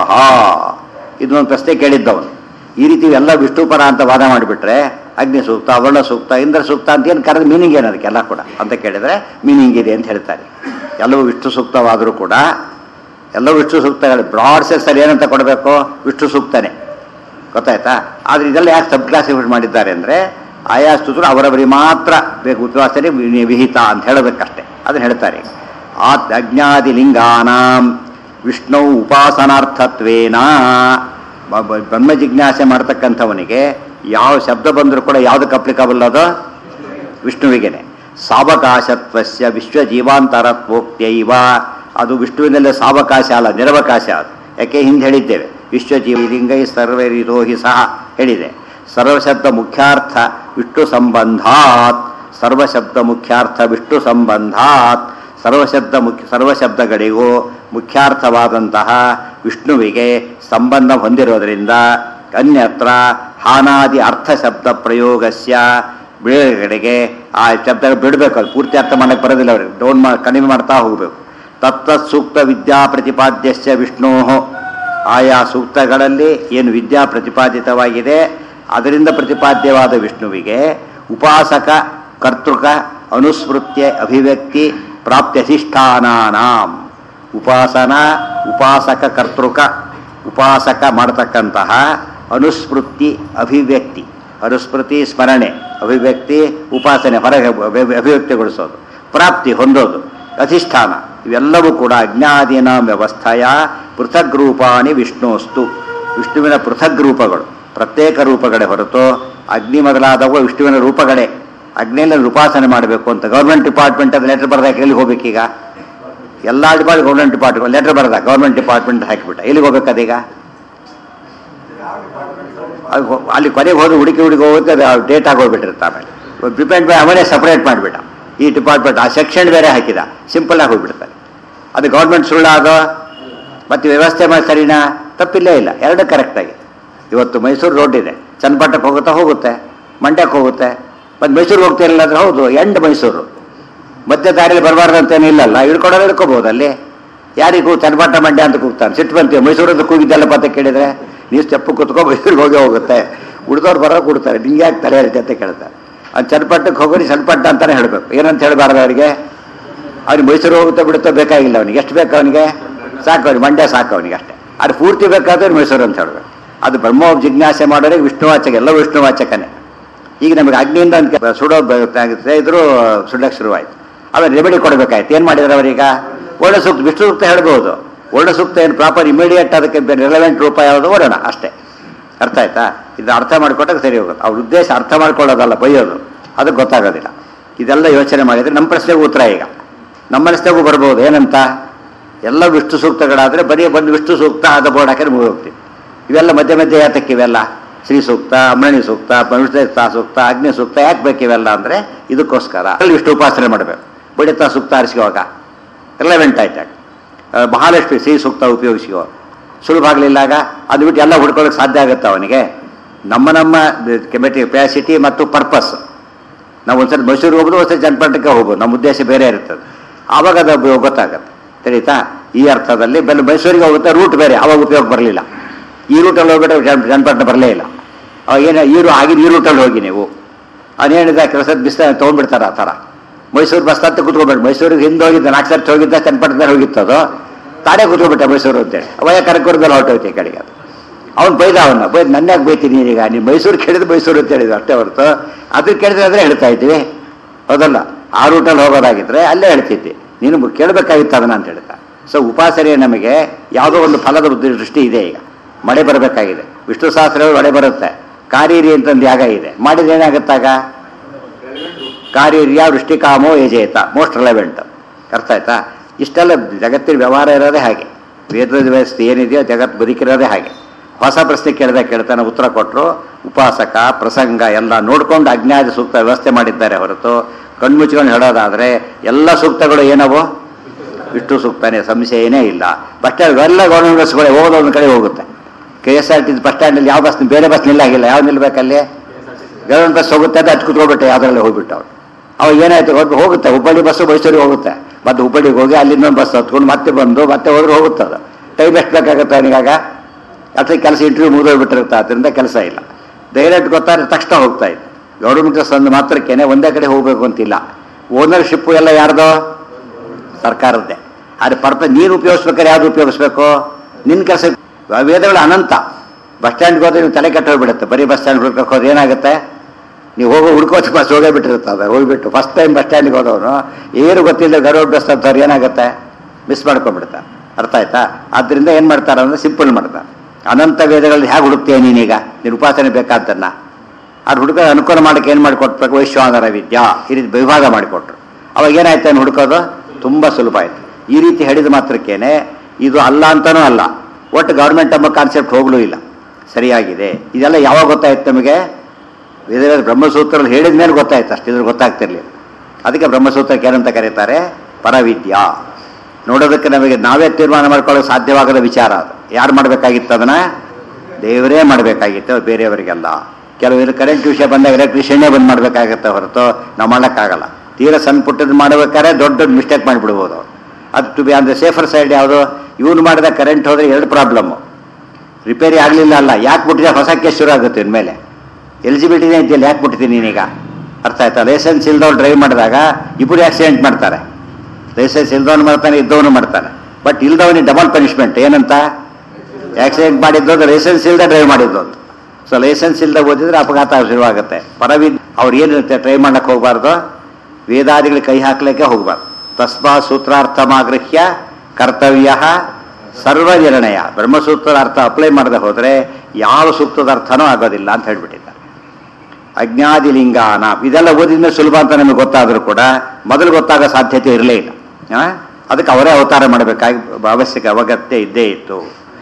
ಇದೊಂದು ಪ್ರಶ್ನೆ ಕೇಳಿದ್ದವನು ಈ ರೀತಿ ಎಲ್ಲ ವಿಷ್ಣುಪರ ಅಂತ ವಾದ ಮಾಡಿಬಿಟ್ರೆ ಅಗ್ನಿ ಸೂಕ್ತ ವರ್ಣ ಸೂಕ್ತ ಇಂದ್ರ ಸೂಕ್ತ ಅಂತ ಏನು ಕರೆದ ಮೀನಿಂಗ್ ಏನು ಅದಕ್ಕೆಲ್ಲ ಕೂಡ ಅಂತ ಕೇಳಿದ್ರೆ ಮೀನಿಂಗ್ ಇದೆ ಅಂತ ಹೇಳ್ತಾರೆ ಎಲ್ಲವೂ ವಿಷ್ಣು ಸೂಕ್ತವಾದರೂ ಕೂಡ ಎಲ್ಲವೂ ವಿಷ್ಣು ಸೂಕ್ತಗಳು ಬ್ರಾಡ್ ಸೆನ್ಸಲ್ಲಿ ಏನಂತ ಕೊಡಬೇಕು ವಿಷ್ಣು ಸೂಕ್ತನೇ ಗೊತ್ತಾಯ್ತಾ ಆದರೆ ಇದೆಲ್ಲ ಯಾಕೆ ಸಬ್ ಕ್ಲಾಸಿಫೈಡ್ ಮಾಡಿದ್ದಾರೆ ಅಂದರೆ ಆಯಾ ಸ್ತುತರು ಅವರವರಿಗೆ ಮಾತ್ರ ಬೇಕು ಉದ್ವಾಸನೆ ವಿ- ವಿಹಿತ ಅಂತ ಹೇಳಬೇಕಷ್ಟೇ ಅದನ್ನು ಹೇಳ್ತಾರೆ ಆ ಅಜ್ಞಾದಿ ಲಿಂಗಾನಾಂ ವಿಷ್ಣು ಉಪಾಸನಾರ್ಥತ್ವೇನ ಬ- ಬ- ಬ್ರಹ್ಮ ಜಿಜ್ಞಾಸೆ ಮಾಡ್ತಕ್ಕಂಥವನಿಗೆ ಯಾವ ಶಬ್ದ ಬಂದರೂ ಕೂಡ ಯಾವುದಕ್ಕೆ ಅಪ್ಲಿಕಬಲ್ ಅದು ವಿಷ್ಣುವಿಗೆನೆ ಸಾವಕಾಶತ್ವಸ್ಯ ವಿಶ್ವಜೀವಾಂತರತ್ವೋಕ್ತೈವ ಅದು ವಿಷ್ಣುವಿನಲ್ಲಿ ಸಾವಕಾಶ ಅಲ್ಲ ನಿರವಕಾಶ ಅದು ಯಾಕೆ ಹಿಂದೆ ಹೇಳಿದ್ದೇವೆ ವಿಶ್ವಜೀವ ಲಿಂಗೈ ಸರ್ವರಿದೋ ಹಿ ಸಹ ಹೇಳಿದೆ ಸರ್ವಶಬ್ದ ಮುಖ್ಯಾರ್ಥ ವಿಷ್ಣು ಸಂಬಂಧಾತ್ ಸರ್ವಶಬ್ದ ಮುಖ್ಯಾರ್ಥ ವಿಷ್ಣು ಸಂಬಂಧಾತ್ ಸರ್ವಶಬ್ದ ಮುಖ್ಯ ಸರ್ವಶಬ್ದಗಳಿಗೂ ಮುಖ್ಯಾರ್ಥವಾದಂತಹ ವಿಷ್ಣುವಿಗೆ ಸಂಬಂಧ ಹೊಂದಿರೋದ್ರಿಂದ ಅನ್ಯತ್ರ ಹಾನಾದಿ ಅರ್ಥ ಶಬ್ದ ಪ್ರಯೋಗಸ್ಯ ಬಿಡುಗಡೆಗೆ ಆ ಶಬ್ದ ಬಿಡಬೇಕು ಅದು ಪೂರ್ತಿ ಅರ್ಥ ಮಾಡಕ್ಕೆ ಬರೋದಿಲ್ಲ ಅವ್ರಿಗೆ ಡೌನ್ ಮಾ ಕಡಿಮೆ ಮಾಡ್ತಾ ಹೋಗಬೇಕು ತತ್ತತ್ ಸೂಕ್ತ ವಿದ್ಯಾ ಪ್ರತಿಪಾದ್ಯಸ್ಯ ವಿಷ್ಣೋ ಆಯಾ ಸೂಕ್ತಗಳಲ್ಲಿ ಏನು ವಿದ್ಯಾ ಪ್ರತಿಪಾದಿತವಾಗಿದೆ ಅದರಿಂದ ಪ್ರತಿಪಾದ್ಯವಾದ ವಿಷ್ಣುವಿಗೆ ಉಪಾಸಕ ಕರ್ತೃಕ ಅನುಸ್ಮೃತ್ಯ ಅಭಿವ್ಯಕ್ತಿ ಪ್ರಾಪ್ತ್ಯಧಿಷ್ಠಾನಾನಾಂ ಉಪಾಸನ ಉಪಾಸಕ ಕರ್ತೃಕ ಉಪಾಸಕ ಮಾಡತಕ್ಕಂತಹ ಅನುಸ್ಮೃತಿ ಅಭಿವ್ಯಕ್ತಿ ಅನುಸ್ಮೃತಿ ಸ್ಮರಣೆ ಅಭಿವ್ಯಕ್ತಿ ಉಪಾಸನೆ ಹೊರಗೆ ಅಭಿ- ಅಭಿವ್ಯಕ್ತಿಗೊಳಿಸೋದು ಪ್ರಾಪ್ತಿ ಹೊಂದೋದು ಅಧಿಷ್ಠಾನ ಇವೆಲ್ಲವೂ ಕೂಡ ಅಜ್ಞಾದೀನ ವ್ಯವಸ್ಥೆಯ ಪೃಥಗ್ ರೂಪಾಣಿ ವಿಷ್ಣುಸ್ತು ವಿಷ್ಣುವಿನ ಪೃಥಗ್ ರೂಪಗಳು ಪ್ರತ್ಯೇಕ ರೂಪಗಳೇ ಹೊರತು ಅಗ್ನಿ ಮೊದಲಾದವು ವಿಷ್ಣುವಿನ ರೂಪಗಳೇ ಅಗ್ನಿಯಲ್ಲಿ ಉಪಾಸನೆ ಮಾಡಬೇಕು ಅಂತ ಗೌರ್ಮೆಂಟ್ ಡಿಪಾರ್ಟ್ಮೆಂಟ್ ಅದು ಲೆಟರ್ ಬರ್ದಾಗ ಎಲ್ಲಿಗೆ ಹೋಗ್ಬೇಕೀಗ ಎಲ್ಲ ಡಿಪಾರ್ಟ್ ಗೌರ್ಮೆಂಟ್ ಡಿಪಾರ್ಟ್ಮೆಂಟ್ ಲೆಟರ್ ಬರ್ದ ಗೌರ್ಮೆಂಟ್ ಡಿಪಾರ್ಟ್ಮೆಂಟ್ ಹಾಕಿಬಿಟ್ಟ ಎಲ್ಲಿಗೆ ಹೋಗ್ಬೇಕು ಅದೀಗ ಅದು ಹೋ- ಅಲ್ಲಿ ಕೊನೆಗೆ ಹೋದ್ರೆ ಹುಡುಕಿ ಹುಡುಕಿ ಹೋಗುತ್ತೆ ಅದು ಡೇಟ್ ಆಗೋಗ್ಬಿಟ್ಟಿರುತ್ತೆ ಆಮೇಲೆ ಡಿಪೆಂಡ್ ಬೈ ಅವನೇ ಸಪ್ರೇಟ್ ಮಾಡಿಬಿಟ್ಟ ಈ ಡಿಪಾರ್ಟ್ಮೆಂಟ್ ಆ ಸೆಕ್ಷನ್ ಬೇರೆ ಹಾಕಿದ ಸಿಂಪಲ್ ಆಗಿ ಹೋಗ್ಬಿಡ್ತಾರೆ ಅದು ಗೌರ್ಮೆಂಟ್ ಸುಳ್ಳಾಗೋ ಮತ್ತು ವ್ಯವಸ್ಥೆ ಮಾಡಿ ಸರಿನಾ ತಪ್ಪಿಲ್ಲೇ ಇಲ್ಲ ಎರಡು ಕರೆಕ್ಟ್ ಆಗಿದೆ ಇವತ್ತು ಮೈಸೂರು ರೋಡ್ ಇದೆ ಚನ್ನಪಟ್ಟಣಕ್ಕೆ ಹೋಗುತ್ತಾ ಹೋಗುತ್ತೆ ಮಂಡ್ಯಕ್ಕೆ ಹೋಗುತ್ತೆ ಮತ್ತು ಮೈಸೂರಿಗೆ ಹೋಗ್ತಿರಲಿಲ್ಲ ಅಂದ್ರೆ ಹೌದು ಎಂಡ್ ಮೈಸೂರು ಮಧ್ಯ ದಾರಿಯಲ್ಲಿ ಬರಬಾರ್ದಂತೇನು ಇಲ್ಲಲ್ಲ ಹಿಡ್ಕೊಂಡ್ರೆ ಹಿಡ್ಕೋಬಹುದು ಅಲ್ಲಿ ಯಾರಿಗೂ ಚನ್ನಪಟ್ಟ ಮಂಡ್ಯ ಅಂತ ಕೂಗ್ತಾನೆ ಸಿಟ್ಟು ಬಂತೀವಿ ಮೈಸೂರು ಅಂತ ಕೂಗಿದ್ದೆಲ್ಲ ಪತ್ತೆ ಕೇಳಿದ್ರೆ ನೀವು ಸ್ಟೆಪ್ಪು ಕುತ್ಕೊ ಮೈಸೂರಿಗೆ ಹೋಗೇ ಹೋಗುತ್ತೆ ಉಳಿದವ್ರು ಬರೋ ಕೊಡ್ತಾರೆ ನಿಂಗೆ ಯಾಕೆ ತಲೆ ಹೇಳ್ತೆ ಅಂತ ಕೇಳ್ತಾರೆ ಅದು ಚನ್ನಪಟ್ಟಕ್ಕೆ ಹೋಗೋರಿ ಚನ್ನಪಟ್ಟ ಅಂತಾನೆ ಹೇಳಬೇಕು ಏನಂತ ಹೇಳಬಾರ್ದು ಅವರಿಗೆ ಅವ್ನಿಗೆ ಮೈಸೂರು ಹೋಗುತ್ತೆ ಬಿಡುತ್ತೋ ಬೇಕಾಗಿಲ್ಲ ಅವನಿಗೆ ಎಷ್ಟು ಬೇಕು ಅವನಿಗೆ ಸಾಕು ಅವ್ನಿಗೆ ಮಂಡ್ಯ ಸಾಕು ಅವನಿಗೆ ಅಷ್ಟೇ ಅದು ಪೂರ್ತಿ ಬೇಕಾದ್ರೆ ಮೈಸೂರು ಅಂತ ಹೇಳಬೇಕು ಅದು ಬ್ರಹ್ಮ ಜಿಜ್ಞಾಸೆ ಮಾಡೋರಿಗೆ ವಿಷ್ಣುವಾಚಕ ಎಲ್ಲ ವಿಷ್ಣುವಾಚಕನೇ ಈಗ ನಮಗೆ ಅಗ್ನಿಯಿಂದ ಒಂದು ಕೆ- ಸುಡೋ ಬೇಕಾಗುತ್ತೆ ಇದ್ರು ಸುಡಕ್ಕೆ ಶುರುವಾಯಿತು ಆಮೇಲೆ ರೆಮಿಡಿ ಕೊಡಬೇಕಾಯ್ತು ಏನು ಮಾಡಿದ್ರು ಅವರೀಗ ಒಳ್ಳೆ ಸೂಕ್ತ ವಿಷ್ಣು ಸೂಕ್ತ ಹೇಳ್ಬೋದು ಒಳ್ಳೆ ಸೂಕ್ತ ಏನು ಪ್ರಾಪರ್ ಇಮಿಡಿಯೇಟ್ ಅದಕ್ಕೆ ರಿಲೆವೆಂಟ್ ರೂಪ ಯಾವುದು ಓಡೋಣ ಅಷ್ಟೇ ಅರ್ಥ ಆಯ್ತಾ ಇದು ಅರ್ಥ ಮಾಡಿಕೊಟ್ಟಾಗ ಸರಿ ಹೋಗುತ್ತೆ ಅವ್ರ ಉದ್ದೇಶ ಅರ್ಥ ಮಾಡ್ಕೊಳ್ಳೋದಲ್ಲ ಬೈಯೋದು ಅದಕ್ಕೆ ಗೊತ್ತಾಗೋದಿಲ್ಲ ಇದೆಲ್ಲ ಯೋಚನೆ ಮಾಡಿದರೆ ನಮ್ಮ ಪ್ರಶ್ನೆಗೂ ಉತ್ತರ ಈಗ ನಮ್ಮ ಮನಸ್ಸಿನಾಗೂ ಬರ್ಬೋದು ಏನಂತ ಎಲ್ಲ ವಿಷ್ಣು ಸೂಕ್ತಗಳಾದರೆ ಬರೀ ಬಂದು ವಿಷ್ಣು ಸೂಕ್ತ ಅದ ಬೋರ್ಡ್ ಹಾಕಿ ಮುಗಿ ಹೋಗ್ತೀವಿ ಇವೆಲ್ಲ ಮಧ್ಯೆ ಮಧ್ಯೆ ಯಾತಕ್ಕೆ ಇವೆಲ್ಲ ಶ್ರೀ ಸೂಕ್ತ ಅಮರಣಿ ಸೂಕ್ತ ಮನುಷ್ಯತಾ ಸೂಕ್ತ ಅಗ್ನಿ ಸೂಕ್ತ ಯಾಕೆ ಬೇಕು ಇವೆಲ್ಲ ಅಂದರೆ ಇದಕ್ಕೋಸ್ಕರ ಅಲ್ಲಿ ವಿಷ್ಣು ಉಪಾಸನೆ ಮಾಡಬೇಕು ಬಡಿತಾ ಸೂಕ್ತ ಆರಿಸಿಗುವಾಗ ರಿಲೆವೆಂಟ್ ಆಯ್ತಾಗ ಮಹಾಲಕ್ಷ್ಮಿ ಶ್ರೀ ಸೂಕ್ತ ಉಪಯೋಗಿಸಿಕೋ ಸುಲಭ ಆಗಲಿಲ್ಲಾಗ ಅದು ಬಿಟ್ಟು ಎಲ್ಲ ಹುಡ್ಕೊಳ್ಳೋಕೆ ಸಾಧ್ಯ ಆಗುತ್ತೆ ಅವನಿಗೆ ನಮ್ಮ ನಮ್ಮ ಕೆಮೆಟಿ ಕೆಪಾಸಿಟಿ ಮತ್ತು ಪರ್ಪಸ್ ನಾವು ಒಂದ್ಸರಿ ಮೈಸೂರಿಗೆ ಹೋಗ್ಬೋದು ಒಂದ್ಸರಿ ಚನ್ನಪಟ್ಟಣಕ್ಕೆ ಹೋಗ್ಬೋದು ನಮ್ಮ ಉದ್ದೇಶ ಬೇರೆ ಇರ್ತದೆ ಆವಾಗ ಅದು ಉಪಯೋಗ ಗೊತ್ತಾಗುತ್ತೆ ತಿಳಿತಾ ಈ ಅರ್ಥದಲ್ಲಿ ಬೆಲ್ಲ ಮೈಸೂರಿಗೆ ಹೋಗುತ್ತೆ ರೂಟ್ ಬೇರೆ ಆವಾಗ ಉಪಯೋಗ ಬರಲಿಲ್ಲ ಈ ರೂಟಲ್ಲಿ ಹೋಗ್ಬಿಟ್ಟು ಚನ್ನ- ಚನ್ನಪಟ್ಟಣ ಬರಲೇ ಇಲ್ಲ ಅವಾಗ ಏನು ಈ ರೂ ಆಗಿನ ಈ ರೂಟಲ್ಲಿ ಹೋಗಿ ನೀವು ಅವನೇನಿದ ಕೆಲಸದ ಬಿಸ್ತ ತೊಗೊಂಡ್ಬಿಡ್ತಾರೆ ಆ ಥರ ಮೈಸೂರು ಬಸ್ ಅಂತ ಕುತ್ಕೊಬೇಡ ಮೈಸೂರಿಗೆ ಹಿಂದೆ ಹೋಗಿದ್ದ ನಾಲ್ಕು ಸರ್ತಿ ಹೋಗಿದ್ದ ಚನ್ನಪಟ್ಟಣದಲ್ಲಿ ಹೋಗಿತ್ತದು ತಾನೇ ಕುತ್ಕೊಬಿಟ್ಟ ಮೈಸೂರು ಅಂತೇಳಿ ಅವಾಗ ಕರಕೂರದಲ್ಲಿ ಹೊರಟೋಯ್ತು ಈ ಕಡೆಗೆ ಅದು ಅವ್ನು ಬೈದ ಅವನ್ನ ಬೈದ್ ನನ್ಯಾಕೆ ಬೈತೀನಿ ಈಗ ನೀನು ಮೈಸೂರು ಕೇಳಿದ್ರೆ ಮೈಸೂರು ಅಂತ ಹೇಳಿದ್ರು ಅಷ್ಟೇ ಹೊರತು ಅದಕ್ಕೆ ಕೇಳಿದ್ರೆ ಆದರೆ ಹೇಳ್ತಾ ಇದ್ದೀವಿ ಹೌದಲ್ಲ ಆ ರೂಟಲ್ಲಿ ಹೋಗೋದಾಗಿದ್ರೆ ಅಲ್ಲೇ ಹೇಳ್ತಿದ್ದೆ ನೀನು ಕೇಳಬೇಕಾಗಿತ್ತು ಅದನ್ನ ಅಂತ ಹೇಳ್ತಾ ಸೊ ಉಪಾಸನೆ ನಮಗೆ ಯಾವುದೋ ಒಂದು ಫಲದ ಉದ್ದ- ದೃಷ್ಟಿ ಇದೆ ಈಗ ಮಳೆ ಬರಬೇಕಾಗಿದೆ ವಿಷ್ಣು ಸಹಸ್ರ ಮಳೆ ಬರುತ್ತೆ ಕಾರೀರಿ ಅಂತಂದು ಯಾಗ ಇದೆ ಮಾಡಿದ್ರೆ ಏನಾಗುತ್ತಾಗ ಕಾರ್ಯರ್ಯ ವೃಷ್ಟಿಕಾಮೋ ಯಜೇತ ಮೋಸ್ಟ್ ರಿಲೆವೆಂಟ್ ಅರ್ಥ ಆಯ್ತಾ ಇಷ್ಟೆಲ್ಲ ಜಗತ್ತಿನ ವ್ಯವಹಾರ ಇರೋದೇ ಹಾಗೆ ವೇದದ ವ್ಯವಸ್ಥೆ ಏನಿದೆಯೋ ಜಗತ್ತು ಬದುಕಿರೋದೇ ಹಾಗೆ ಹೊಸ ಪ್ರಶ್ನೆ ಕೇಳಿದ ಕೇಳ್ತಾನೆ ಉತ್ತರ ಕೊಟ್ಟರು ಉಪಾಸಕ ಪ್ರಸಂಗ ಎಲ್ಲ ನೋಡ್ಕೊಂಡು ಅಜ್ಞಾನ ಸೂಕ್ತ ವ್ಯವಸ್ಥೆ ಮಾಡಿದ್ದಾರೆ ಹೊರತು ಕಣ್ಮುಚ್ಕೊಂಡು ಹೇಳೋದಾದ್ರೆ ಎಲ್ಲ ಸೂಕ್ತಗಳು ಏನವು ವಿಷ್ಣು ಸೂಕ್ತನೇ ಸಂಶಯನೇ ಇಲ್ಲ ಬಸ್ ಸ್ಟ್ಯಾಂಡ್ ಎಲ್ಲ ಗೌರ್ಮೆಂಟ್ ಬಸ್ಗಳೇ ಹೋಗೋದು ಒಂದು ಕಡೆ ಹೋಗುತ್ತೆ K S R T bus ಸ್ಟ್ಯಾಂಡಲ್ಲಿ ಯಾವ ಬಸ್ ಬೇರೆ ಬಸ್ ನಿಲ್ಲಾಗಿಲ್ಲ ಯಾವ ನಿಲ್ಬೇಕಲ್ಲಿ ಗೌರ್ಮೆಂಟ್ ಬಸ್ ಹೋಗುತ್ತೆ ಅಂತ ಹತ್ತು ಕುತ್ಕೊಬಿಟ್ಟೆ ಯಾವ್ದ್ರಲ್ಲಿ ಹೋಗ್ಬಿಟ್ಟು ಅವ್ರು ಅವಾಗ ಏನಾಯ್ತು ಹೋಗ್- ಹೋಗುತ್ತೆ ಹುಬ್ಬಳ್ಳಿ ಬಸ್ಸು ಮೈಸೂರಿಗೆ ಹೋಗುತ್ತೆ ಮತ್ತೆ ಹುಬ್ಬಳ್ಳಿಗೆ ಹೋಗಿ ಅಲ್ಲಿ ಇನ್ನೊಂದು ಬಸ್ ಹತ್ಕೊಂಡು ಮತ್ತೆ ಬಂದು ಮತ್ತೆ ಹೋದ್ರೆ ಹೋಗುತ್ತೆ ಅದು ಟೈಮ್ ಎಷ್ಟು ಬೇಕಾಗುತ್ತೆ ಅವನಿಗಾಗ ಅಥವಾ ಕೆಲಸ ಇಂಟರ್ವ್ಯೂ ಮುಗಿದೋಗ್ಬಿಟ್ಟಿರುತ್ತೆ ಅದರಿಂದ ಕೆಲಸ ಇಲ್ಲ ಡೈರೆಕ್ಟ್ ಗೊತ್ತಾದ್ರೆ ತಕ್ಷಣ ಹೋಗ್ತಾ ಇತ್ತು ಗೌರ್ಮೆಂಟ್ ಬಸ್ ಒಂದು ಮಾತ್ರಕ್ಕೇನೆ ಒಂದೇ ಕಡೆ ಹೋಗಬೇಕು ಅಂತಿಲ್ಲ ಓನರ್ಶಿಪ್ಪು ಎಲ್ಲ ಯಾರ್ದೋ ಸರ್ಕಾರದ್ದೇ ಆದರೆ ಪರ್ಪಸ್ ನೀನು ಉಪಯೋಗಿಸ್ಬೇಕಾದ್ರೆ ಯಾವ್ದು ಉಪಯೋಗಿಸ್ಬೇಕು ನಿನ್ನ ಕೆಲಸ ವೇದಗಳು ಅನಂತ ಬಸ್ ಸ್ಟ್ಯಾಂಡ್ಗೆ ಹೋದ್ರೆ ನೀವು ತಲೆ ಕೆಟ್ಟ ಹೋಗ್ಬಿಡುತ್ತೆ ಬರೀ ಬಸ್ ಸ್ಟ್ಯಾಂಡ್ ಹುಡ್ಕಕ್ಕೆ ಹೋದ್ರೆ ಏನಾಗುತ್ತೆ ನೀವು ಹೋಗೋ ಹುಡ್ಕೋಚ್ ಬಸ್ ಹೋಗೇ ಬಿಟ್ಟಿರುತ್ತೆ ಅದು ಹೋಗ್ಬಿಟ್ಟು ಫಸ್ಟ್ ಟೈಮ್ ಬಸ್ ಸ್ಟ್ಯಾಂಡ್ಗೆ ಹೋದವನು ಏನು ಗೊತ್ತಿಲ್ಲ ಗೌರ್ಮೆಂಟ್ ಬಸ್ ಅಂತವ್ರು ಏನಾಗುತ್ತೆ ಮಿಸ್ ಮಾಡ್ಕೊಂಡ್ಬಿಡ್ತಾರೆ ಅರ್ಥ ಆಯ್ತಾ ಆದ್ದರಿಂದ ಏನು ಮಾಡ್ತಾರೆ ಅಂದ್ರೆ ಸಿಂಪಲ್ ಮಾಡ್ತಾರೆ ಅನಂತ ವೇದಗಳಲ್ಲಿ ಹೇಗೆ ಹುಡುಕ್ತೀಯ ನೀನೀಗ ನೀನು ಉಪಾಸನೆ ಬೇಕಾದ್ದನ್ನ ಅದು ಹುಡುಗ ಅನುಕೂಲ ಮಾಡಕ್ಕೆ ಏನು ಮಾಡಿಕೊಟ್ಬೇಕು ವೈಶ್ವಾನರ ವಿದ್ಯಾ ಈ ರೀತಿ ವಿಭಾಗ ಮಾಡಿಕೊಟ್ರು ಅವಾಗ ಏನಾಯ್ತು ಅವ್ನು ಹುಡುಕೋದು ತುಂಬ ಸುಲಭ ಆಯ್ತು ಈ ರೀತಿ ಹೇಳಿದ ಮಾತ್ರಕ್ಕೇನೆ ಇದು ಅಲ್ಲ ಅಂತನೂ ಅಲ್ಲ ಒಟ್ಟು ಗೌರ್ಮೆಂಟ್ ಎಂಬ ಕಾನ್ಸೆಪ್ಟ್ ಹೋಗ್ಲೂ ಇಲ್ಲ ಸರಿಯಾಗಿದೆ ಇದೆಲ್ಲ ಯಾವಾಗ ಗೊತ್ತಾಯ್ತು ನಮಗೆ ವೇದ ಬ್ರಹ್ಮಸೂತ್ರದಲ್ಲಿ ಹೇಳಿದ ಮೇಲೆ ಗೊತ್ತಾಯ್ತು ಅಷ್ಟಿದ್ರೆ ಗೊತ್ತಾಗ್ತಿರ್ಲಿಲ್ಲ ಅದಕ್ಕೆ ಬ್ರಹ್ಮಸೂತ್ರಕ್ಕೆ ಏನಂತ ಕರೀತಾರೆ ಪರವಿದ್ಯಾ ನೋಡೋದಕ್ಕೆ ನಮಗೆ ನಾವೇ ತೀರ್ಮಾನ ಮಾಡ್ಕೊಳ್ಳೋಕೆ ಸಾಧ್ಯವಾಗದ ವಿಚಾರ ಅದು ಯಾರು ಮಾಡಬೇಕಾಗಿತ್ತು ಅದನ್ನ ದೇವರೇ ಮಾಡಬೇಕಾಗಿತ್ತು ಬೇರೆಯವರಿಗೆಲ್ಲ ಕೆಲವರು ಕರೆಂಟ್ ವಿಷಯ ಬಂದಾಗ ಎಲೆಕ್ಟ್ರಿಷಿಯನ್ನೇ ಬಂದ್ ಮಾಡಬೇಕಾಗತ್ತೆ ಹೊರತು ನಾವು ಮಾಡೋಕ್ಕಾಗಲ್ಲ ತೀರಾ ಸಣ್ಣ ಪುಟ್ಟದ್ದು ಮಾಡಬೇಕಾದ್ರೆ ದೊಡ್ಡ ದೊಡ್ಡ ಮಿಸ್ಟೇಕ್ ಮಾಡಿಬಿಡ್ಬೋದು ಅವ್ರು ಅದು to be on the safer side ಯಾವುದು ಇವನು ಮಾಡಿದ ಕರೆಂಟ್ ಹೋದ್ರೆ ಎರಡು ಪ್ರಾಬ್ಲಮ್ಮು ರಿಪೇರಿ ಆಗಲಿಲ್ಲ ಅಲ್ಲ ಯಾಕೆ ಬಿಟ್ಟಿದೆ ಹೊಸ ಕೇಸ್ ಶುರು ಆಗುತ್ತೆ ಇನ್ಮೇಲೆ ಎಲಿಜಿಬಿಲಿಟಿನೇ ಇದೆಯಲ್ಲ ಯಾಕೆ ಬಿಟ್ಟಿದ್ದೀನಿ ನೀನೀಗ ಅರ್ಥ ಆಯ್ತಾ ಲೈಸೆನ್ಸ್ ಇಲ್ದವ್ರು ಡ್ರೈವ್ ಮಾಡಿದಾಗ ಇಬ್ಬರು ಆಕ್ಸಿಡೆಂಟ್ ಮಾಡ್ತಾರೆ ಲೈಸೆನ್ಸ್ ಇಲ್ದವನು ಮಾಡ್ತಾನೆ ಇದ್ದವನು ಮಾಡ್ತಾನೆ ಬಟ್ ಇಲ್ದವನಿಗೆ ಡಬಲ್ ಪನಿಷ್ಮೆಂಟ್ ಏನಂತ ಆಕ್ಸಿಡೆಂಟ್ ಮಾಡಿದ್ದು ಲೈಸೆನ್ಸ್ ಇಲ್ಲದೆ ಡ್ರೈವ್ ಮಾಡಿದ್ದು ಅಂತ ಸೊ ಲೈಸೆನ್ಸ್ ಇಲ್ಲದೆ ಓದಿದ್ರೆ ಅಪಘಾತ ಶುರುವಾಗುತ್ತೆ ಪರವಿ ಅವ್ರು ಏನಿರುತ್ತೆ ಟ್ರೈ ಮಾಡಕ್ಕೆ ಹೋಗಬಾರ್ದು ವೇದಾದಿಗಳಿಗೆ ಕೈ ಹಾಕ್ಲಿಕ್ಕೆ ಹೋಗಬಾರ್ದು ತಸ್ಮಾ ಸೂತ್ರಾರ್ಥಮಾಗೃಹ್ಯ ಕರ್ತವ್ಯ ಸರ್ವ ನಿರ್ಣಯ ಬ್ರಹ್ಮಸೂತ್ರದ ಅರ್ಥ ಅಪ್ಲೈ ಮಾಡದೆ ಹೋದರೆ ಯಾವ ಸೂಕ್ತದ ಅರ್ಥನೂ ಆಗೋದಿಲ್ಲ ಅಂತ ಹೇಳ್ಬಿಟ್ಟಿದ್ದಾರೆ ಅಜ್ಞಾದಿಲಿಂಗಾನ ಇದೆಲ್ಲ ಓದಿದ್ಮೇಲೆ ಸುಲಭ ಅಂತ ನಮಗೆ ಗೊತ್ತಾದರೂ ಕೂಡ ಮೊದಲು ಗೊತ್ತಾಗೋ ಸಾಧ್ಯತೆ ಇರಲೇ ಇಲ್ಲ ಆ? ಅದಕ್ಕೆ ಅವರೇ ಅವತಾರ ಮಾಡಬೇಕಾಗಿ ಅವಶ್ಯಕ ಅವಗತ್ಯ ಇದ್ದೇ ಇತ್ತು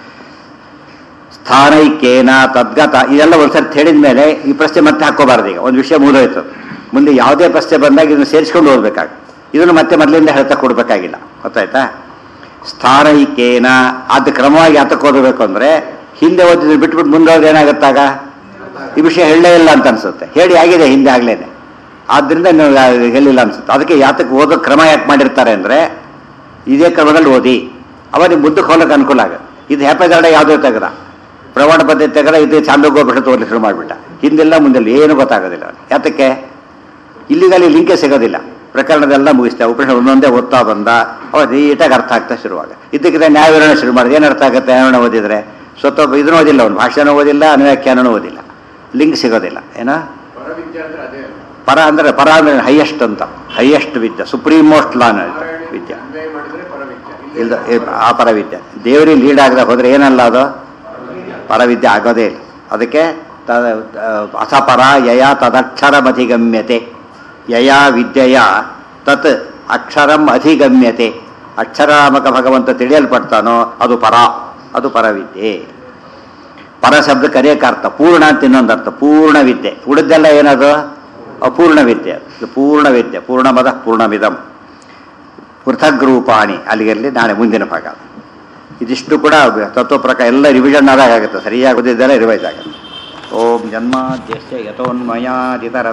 ಸ್ಥಾನೈಕೇನ ತದ್ಗತ ಇದೆಲ್ಲ ಒಂದ್ಸರಿ ಹೇಳಿದ ಮೇಲೆ ಈ ಪ್ರಶ್ನೆ ಮತ್ತೆ ಹಾಕೋಬಾರ್ದು ಈಗ ಒಂದು ವಿಷಯ ಮುಗಿದೋಯ್ತು ಮುಂದೆ ಯಾವುದೇ ಪ್ರಶ್ನೆ ಬಂದಾಗ ಇದನ್ನು ಸೇರಿಸ್ಕೊಂಡು ಓದ್ಬೇಕಾಗ ಇದನ್ನು ಮತ್ತೆ ಮೊದಲಿಂದ ಹೇಳ್ತಾ ಕೊಡ್ಬೇಕಾಗಿಲ್ಲ ಗೊತ್ತಾಯ್ತಾ ಸ್ಥಾನೈಕೇನ ಅದು ಕ್ರಮವಾಗಿ ಯಾತಕ್ಕೆ ಓದಬೇಕು ಅಂದರೆ ಹಿಂದೆ ಓದಿದ್ರೆ ಬಿಟ್ಬಿಟ್ಟು ಮುಂದೆ ಹೋದ್ರೆ ಏನಾಗುತ್ತಾಗ ಈ ವಿಷಯ ಹೇಳಲೇ ಇಲ್ಲ ಅಂತ ಅನ್ಸುತ್ತೆ ಹೇಳಿ ಆಗಿದೆ ಹಿಂದೆ ಆಗ್ಲೇನೆ ಆದ್ರಿಂದ ನೀವು ಯಾ- ಹೇಳಿಲ್ಲ ಅನ್ಸುತ್ತೆ ಅದಕ್ಕೆ ಯಾತಕ್ಕೆ ಓದೋ ಕ್ರಮ ಯಾಕೆ ಮಾಡಿರ್ತಾರೆ ಅಂದ್ರೆ ಇದೇ ಕ್ರಮದಲ್ಲಿ ಓದಿ ಅವನಿಗೆ ಮುಂದಕ್ಕೆ ಹೋಗಕ್ಕೆ ಅನುಕೂಲ ಆಗ ಇದು ಹೆಪ್ಪೆದಾಡ ಯಾವುದೋ ತೆಗೆದ ಪ್ರಮಾಣ ಪದ್ಧತಿ ತೆಗೆದ ಇದು ಚಾಂದೋಗೋಗ್ಬಿಟ್ಟು ಓದಲಿಕ್ಕೆ ಶುರು ಮಾಡಿಬಿಟ್ಟ ಹಿಂದೆಲ್ಲ ಮುಂದೆಲ್ಲ ಏನು ಗೊತ್ತಾಗೋದಿಲ್ಲ ಅವನಿಗೆ ಯಾತಕ್ಕೆ ಇಲ್ಲಿಗಲ್ಲಿ ಲಿಂಕೇ ಸಿಗೋದಿಲ್ಲ ಪ್ರಕರಣದೆಲ್ಲ ಮುಗಿಸ್ತಾ ಉಪನಿಷತ್ ಒಂದೊಂದೇ ಓದ್ತಾ ಬಂದ ಅವ ನೀಟಾಗಿ ಅರ್ಥ ಆಗ್ತಾ ಶುರುವಾಗ ಇದಕ್ಕಿಂತ ನ್ಯಾಯವಿವರಣೆ ಶುರು ಮಾಡಿದ ಏನು ಅರ್ಥ ಆಗುತ್ತೆ ನ್ಯಾಯವಿವರಣೆ ಓದಿದ್ರೆ ಸ್ವತಃ ಇದನ್ನು ಓದಿಲ್ಲ ಅವನು ಭಾಷೆನೂ ಓದಿಲ್ಲ ಅನುವ್ಯಾಖ್ಯಾನನೂ ಓದಿಲ್ಲ ಲಿಂಕ್ ಸಿಗೋದಿಲ್ಲ ಏನೋ ಪರವಿದ್ಯೆ ಅಂದ್ರೆ ಅದೇ ಅಲ್ಲ. ಪರ ಅಂದರೆ ಪರ ಅಂದರೆ ಹೈಯೆಸ್ಟ್ ಅಂತ ಹೈಯೆಸ್ಟ್ ವಿದ್ಯೆ ಸುಪ್ರೀಂ ಮೋಸ್ಟ್ ಲಾನ್ ನಾರಾಯಣ ವಿದ್ಯೆ ಅನ್ವಯ ಮಾಡಿದ್ರೆ ಪರವಿದ್ಯೆ ಇಲ್ದ ಇ- ಆ ಪರವಿದ್ಯೆ ದೇವರಿಗೆ ಲೀಡ್ ಆಗದೆ ಹೋದ್ರೆ ಏನಲ್ಲ ಅದು ಪರವಿದ್ಯೆ ಆಗೋದೇ ಇಲ್ಲ ಅದಕ್ಕೆ ತ ಅಸಪರ ಯಯ ತದಕ್ಷರಂ ಅಧಿಗಮ್ಯತೆ ಯಯ ವಿದ್ಯೆಯ ತತ್ ಅಕ್ಷರಂ ಅಧಿಗಮ್ಯತೆ ಅಕ್ಷರಾಮಕ ಭಗವಂತ ತಿಳಿಯಲ್ಪಡ್ತಾನೋ ಅದು ಪರ ಅದು ಪರವಿದ್ಯೆ ಪರ ಶಬ್ದ ಕರೆಯಕ್ಕೆ ಅರ್ಥ ಪೂರ್ಣ ಅಂತ ಇನ್ನೊಂದು ಅರ್ಥ ಪೂರ್ಣ ವಿದ್ಯೆ ಉಳಿದೆಲ್ಲ ಏನದು ಅಪೂರ್ಣ ವಿದ್ಯೆ ಅದು. ಇದು ಪೂರ್ಣ ವಿದ್ಯೆ ಪೂರ್ಣಮದ ಪೂರ್ಣಮಿದಂ ಪೃಥಗ್ ರೂಪಾಣಿ ಅಲ್ಲಿಗೆಲ್ಲಿ ನಾಳೆ ಮುಂದಿನ ಭಾಗ ಇದಿಷ್ಟು ಕೂಡ ತತ್ವ ಪ್ರಕಾರ ಎಲ್ಲ ರಿವಿಷನ್ ಆದಾಗ ಆಗುತ್ತೆ ಸರಿಯಾಗಿ ಓದಿದ್ದೆಲ್ಲ ರಿವೈಸ್ ಆಗುತ್ತೆ ಓಂ ಜನ್ಮಾದ್ಯಸ್ಯ ಯಥೋನ್ಮಯಾದಿತರ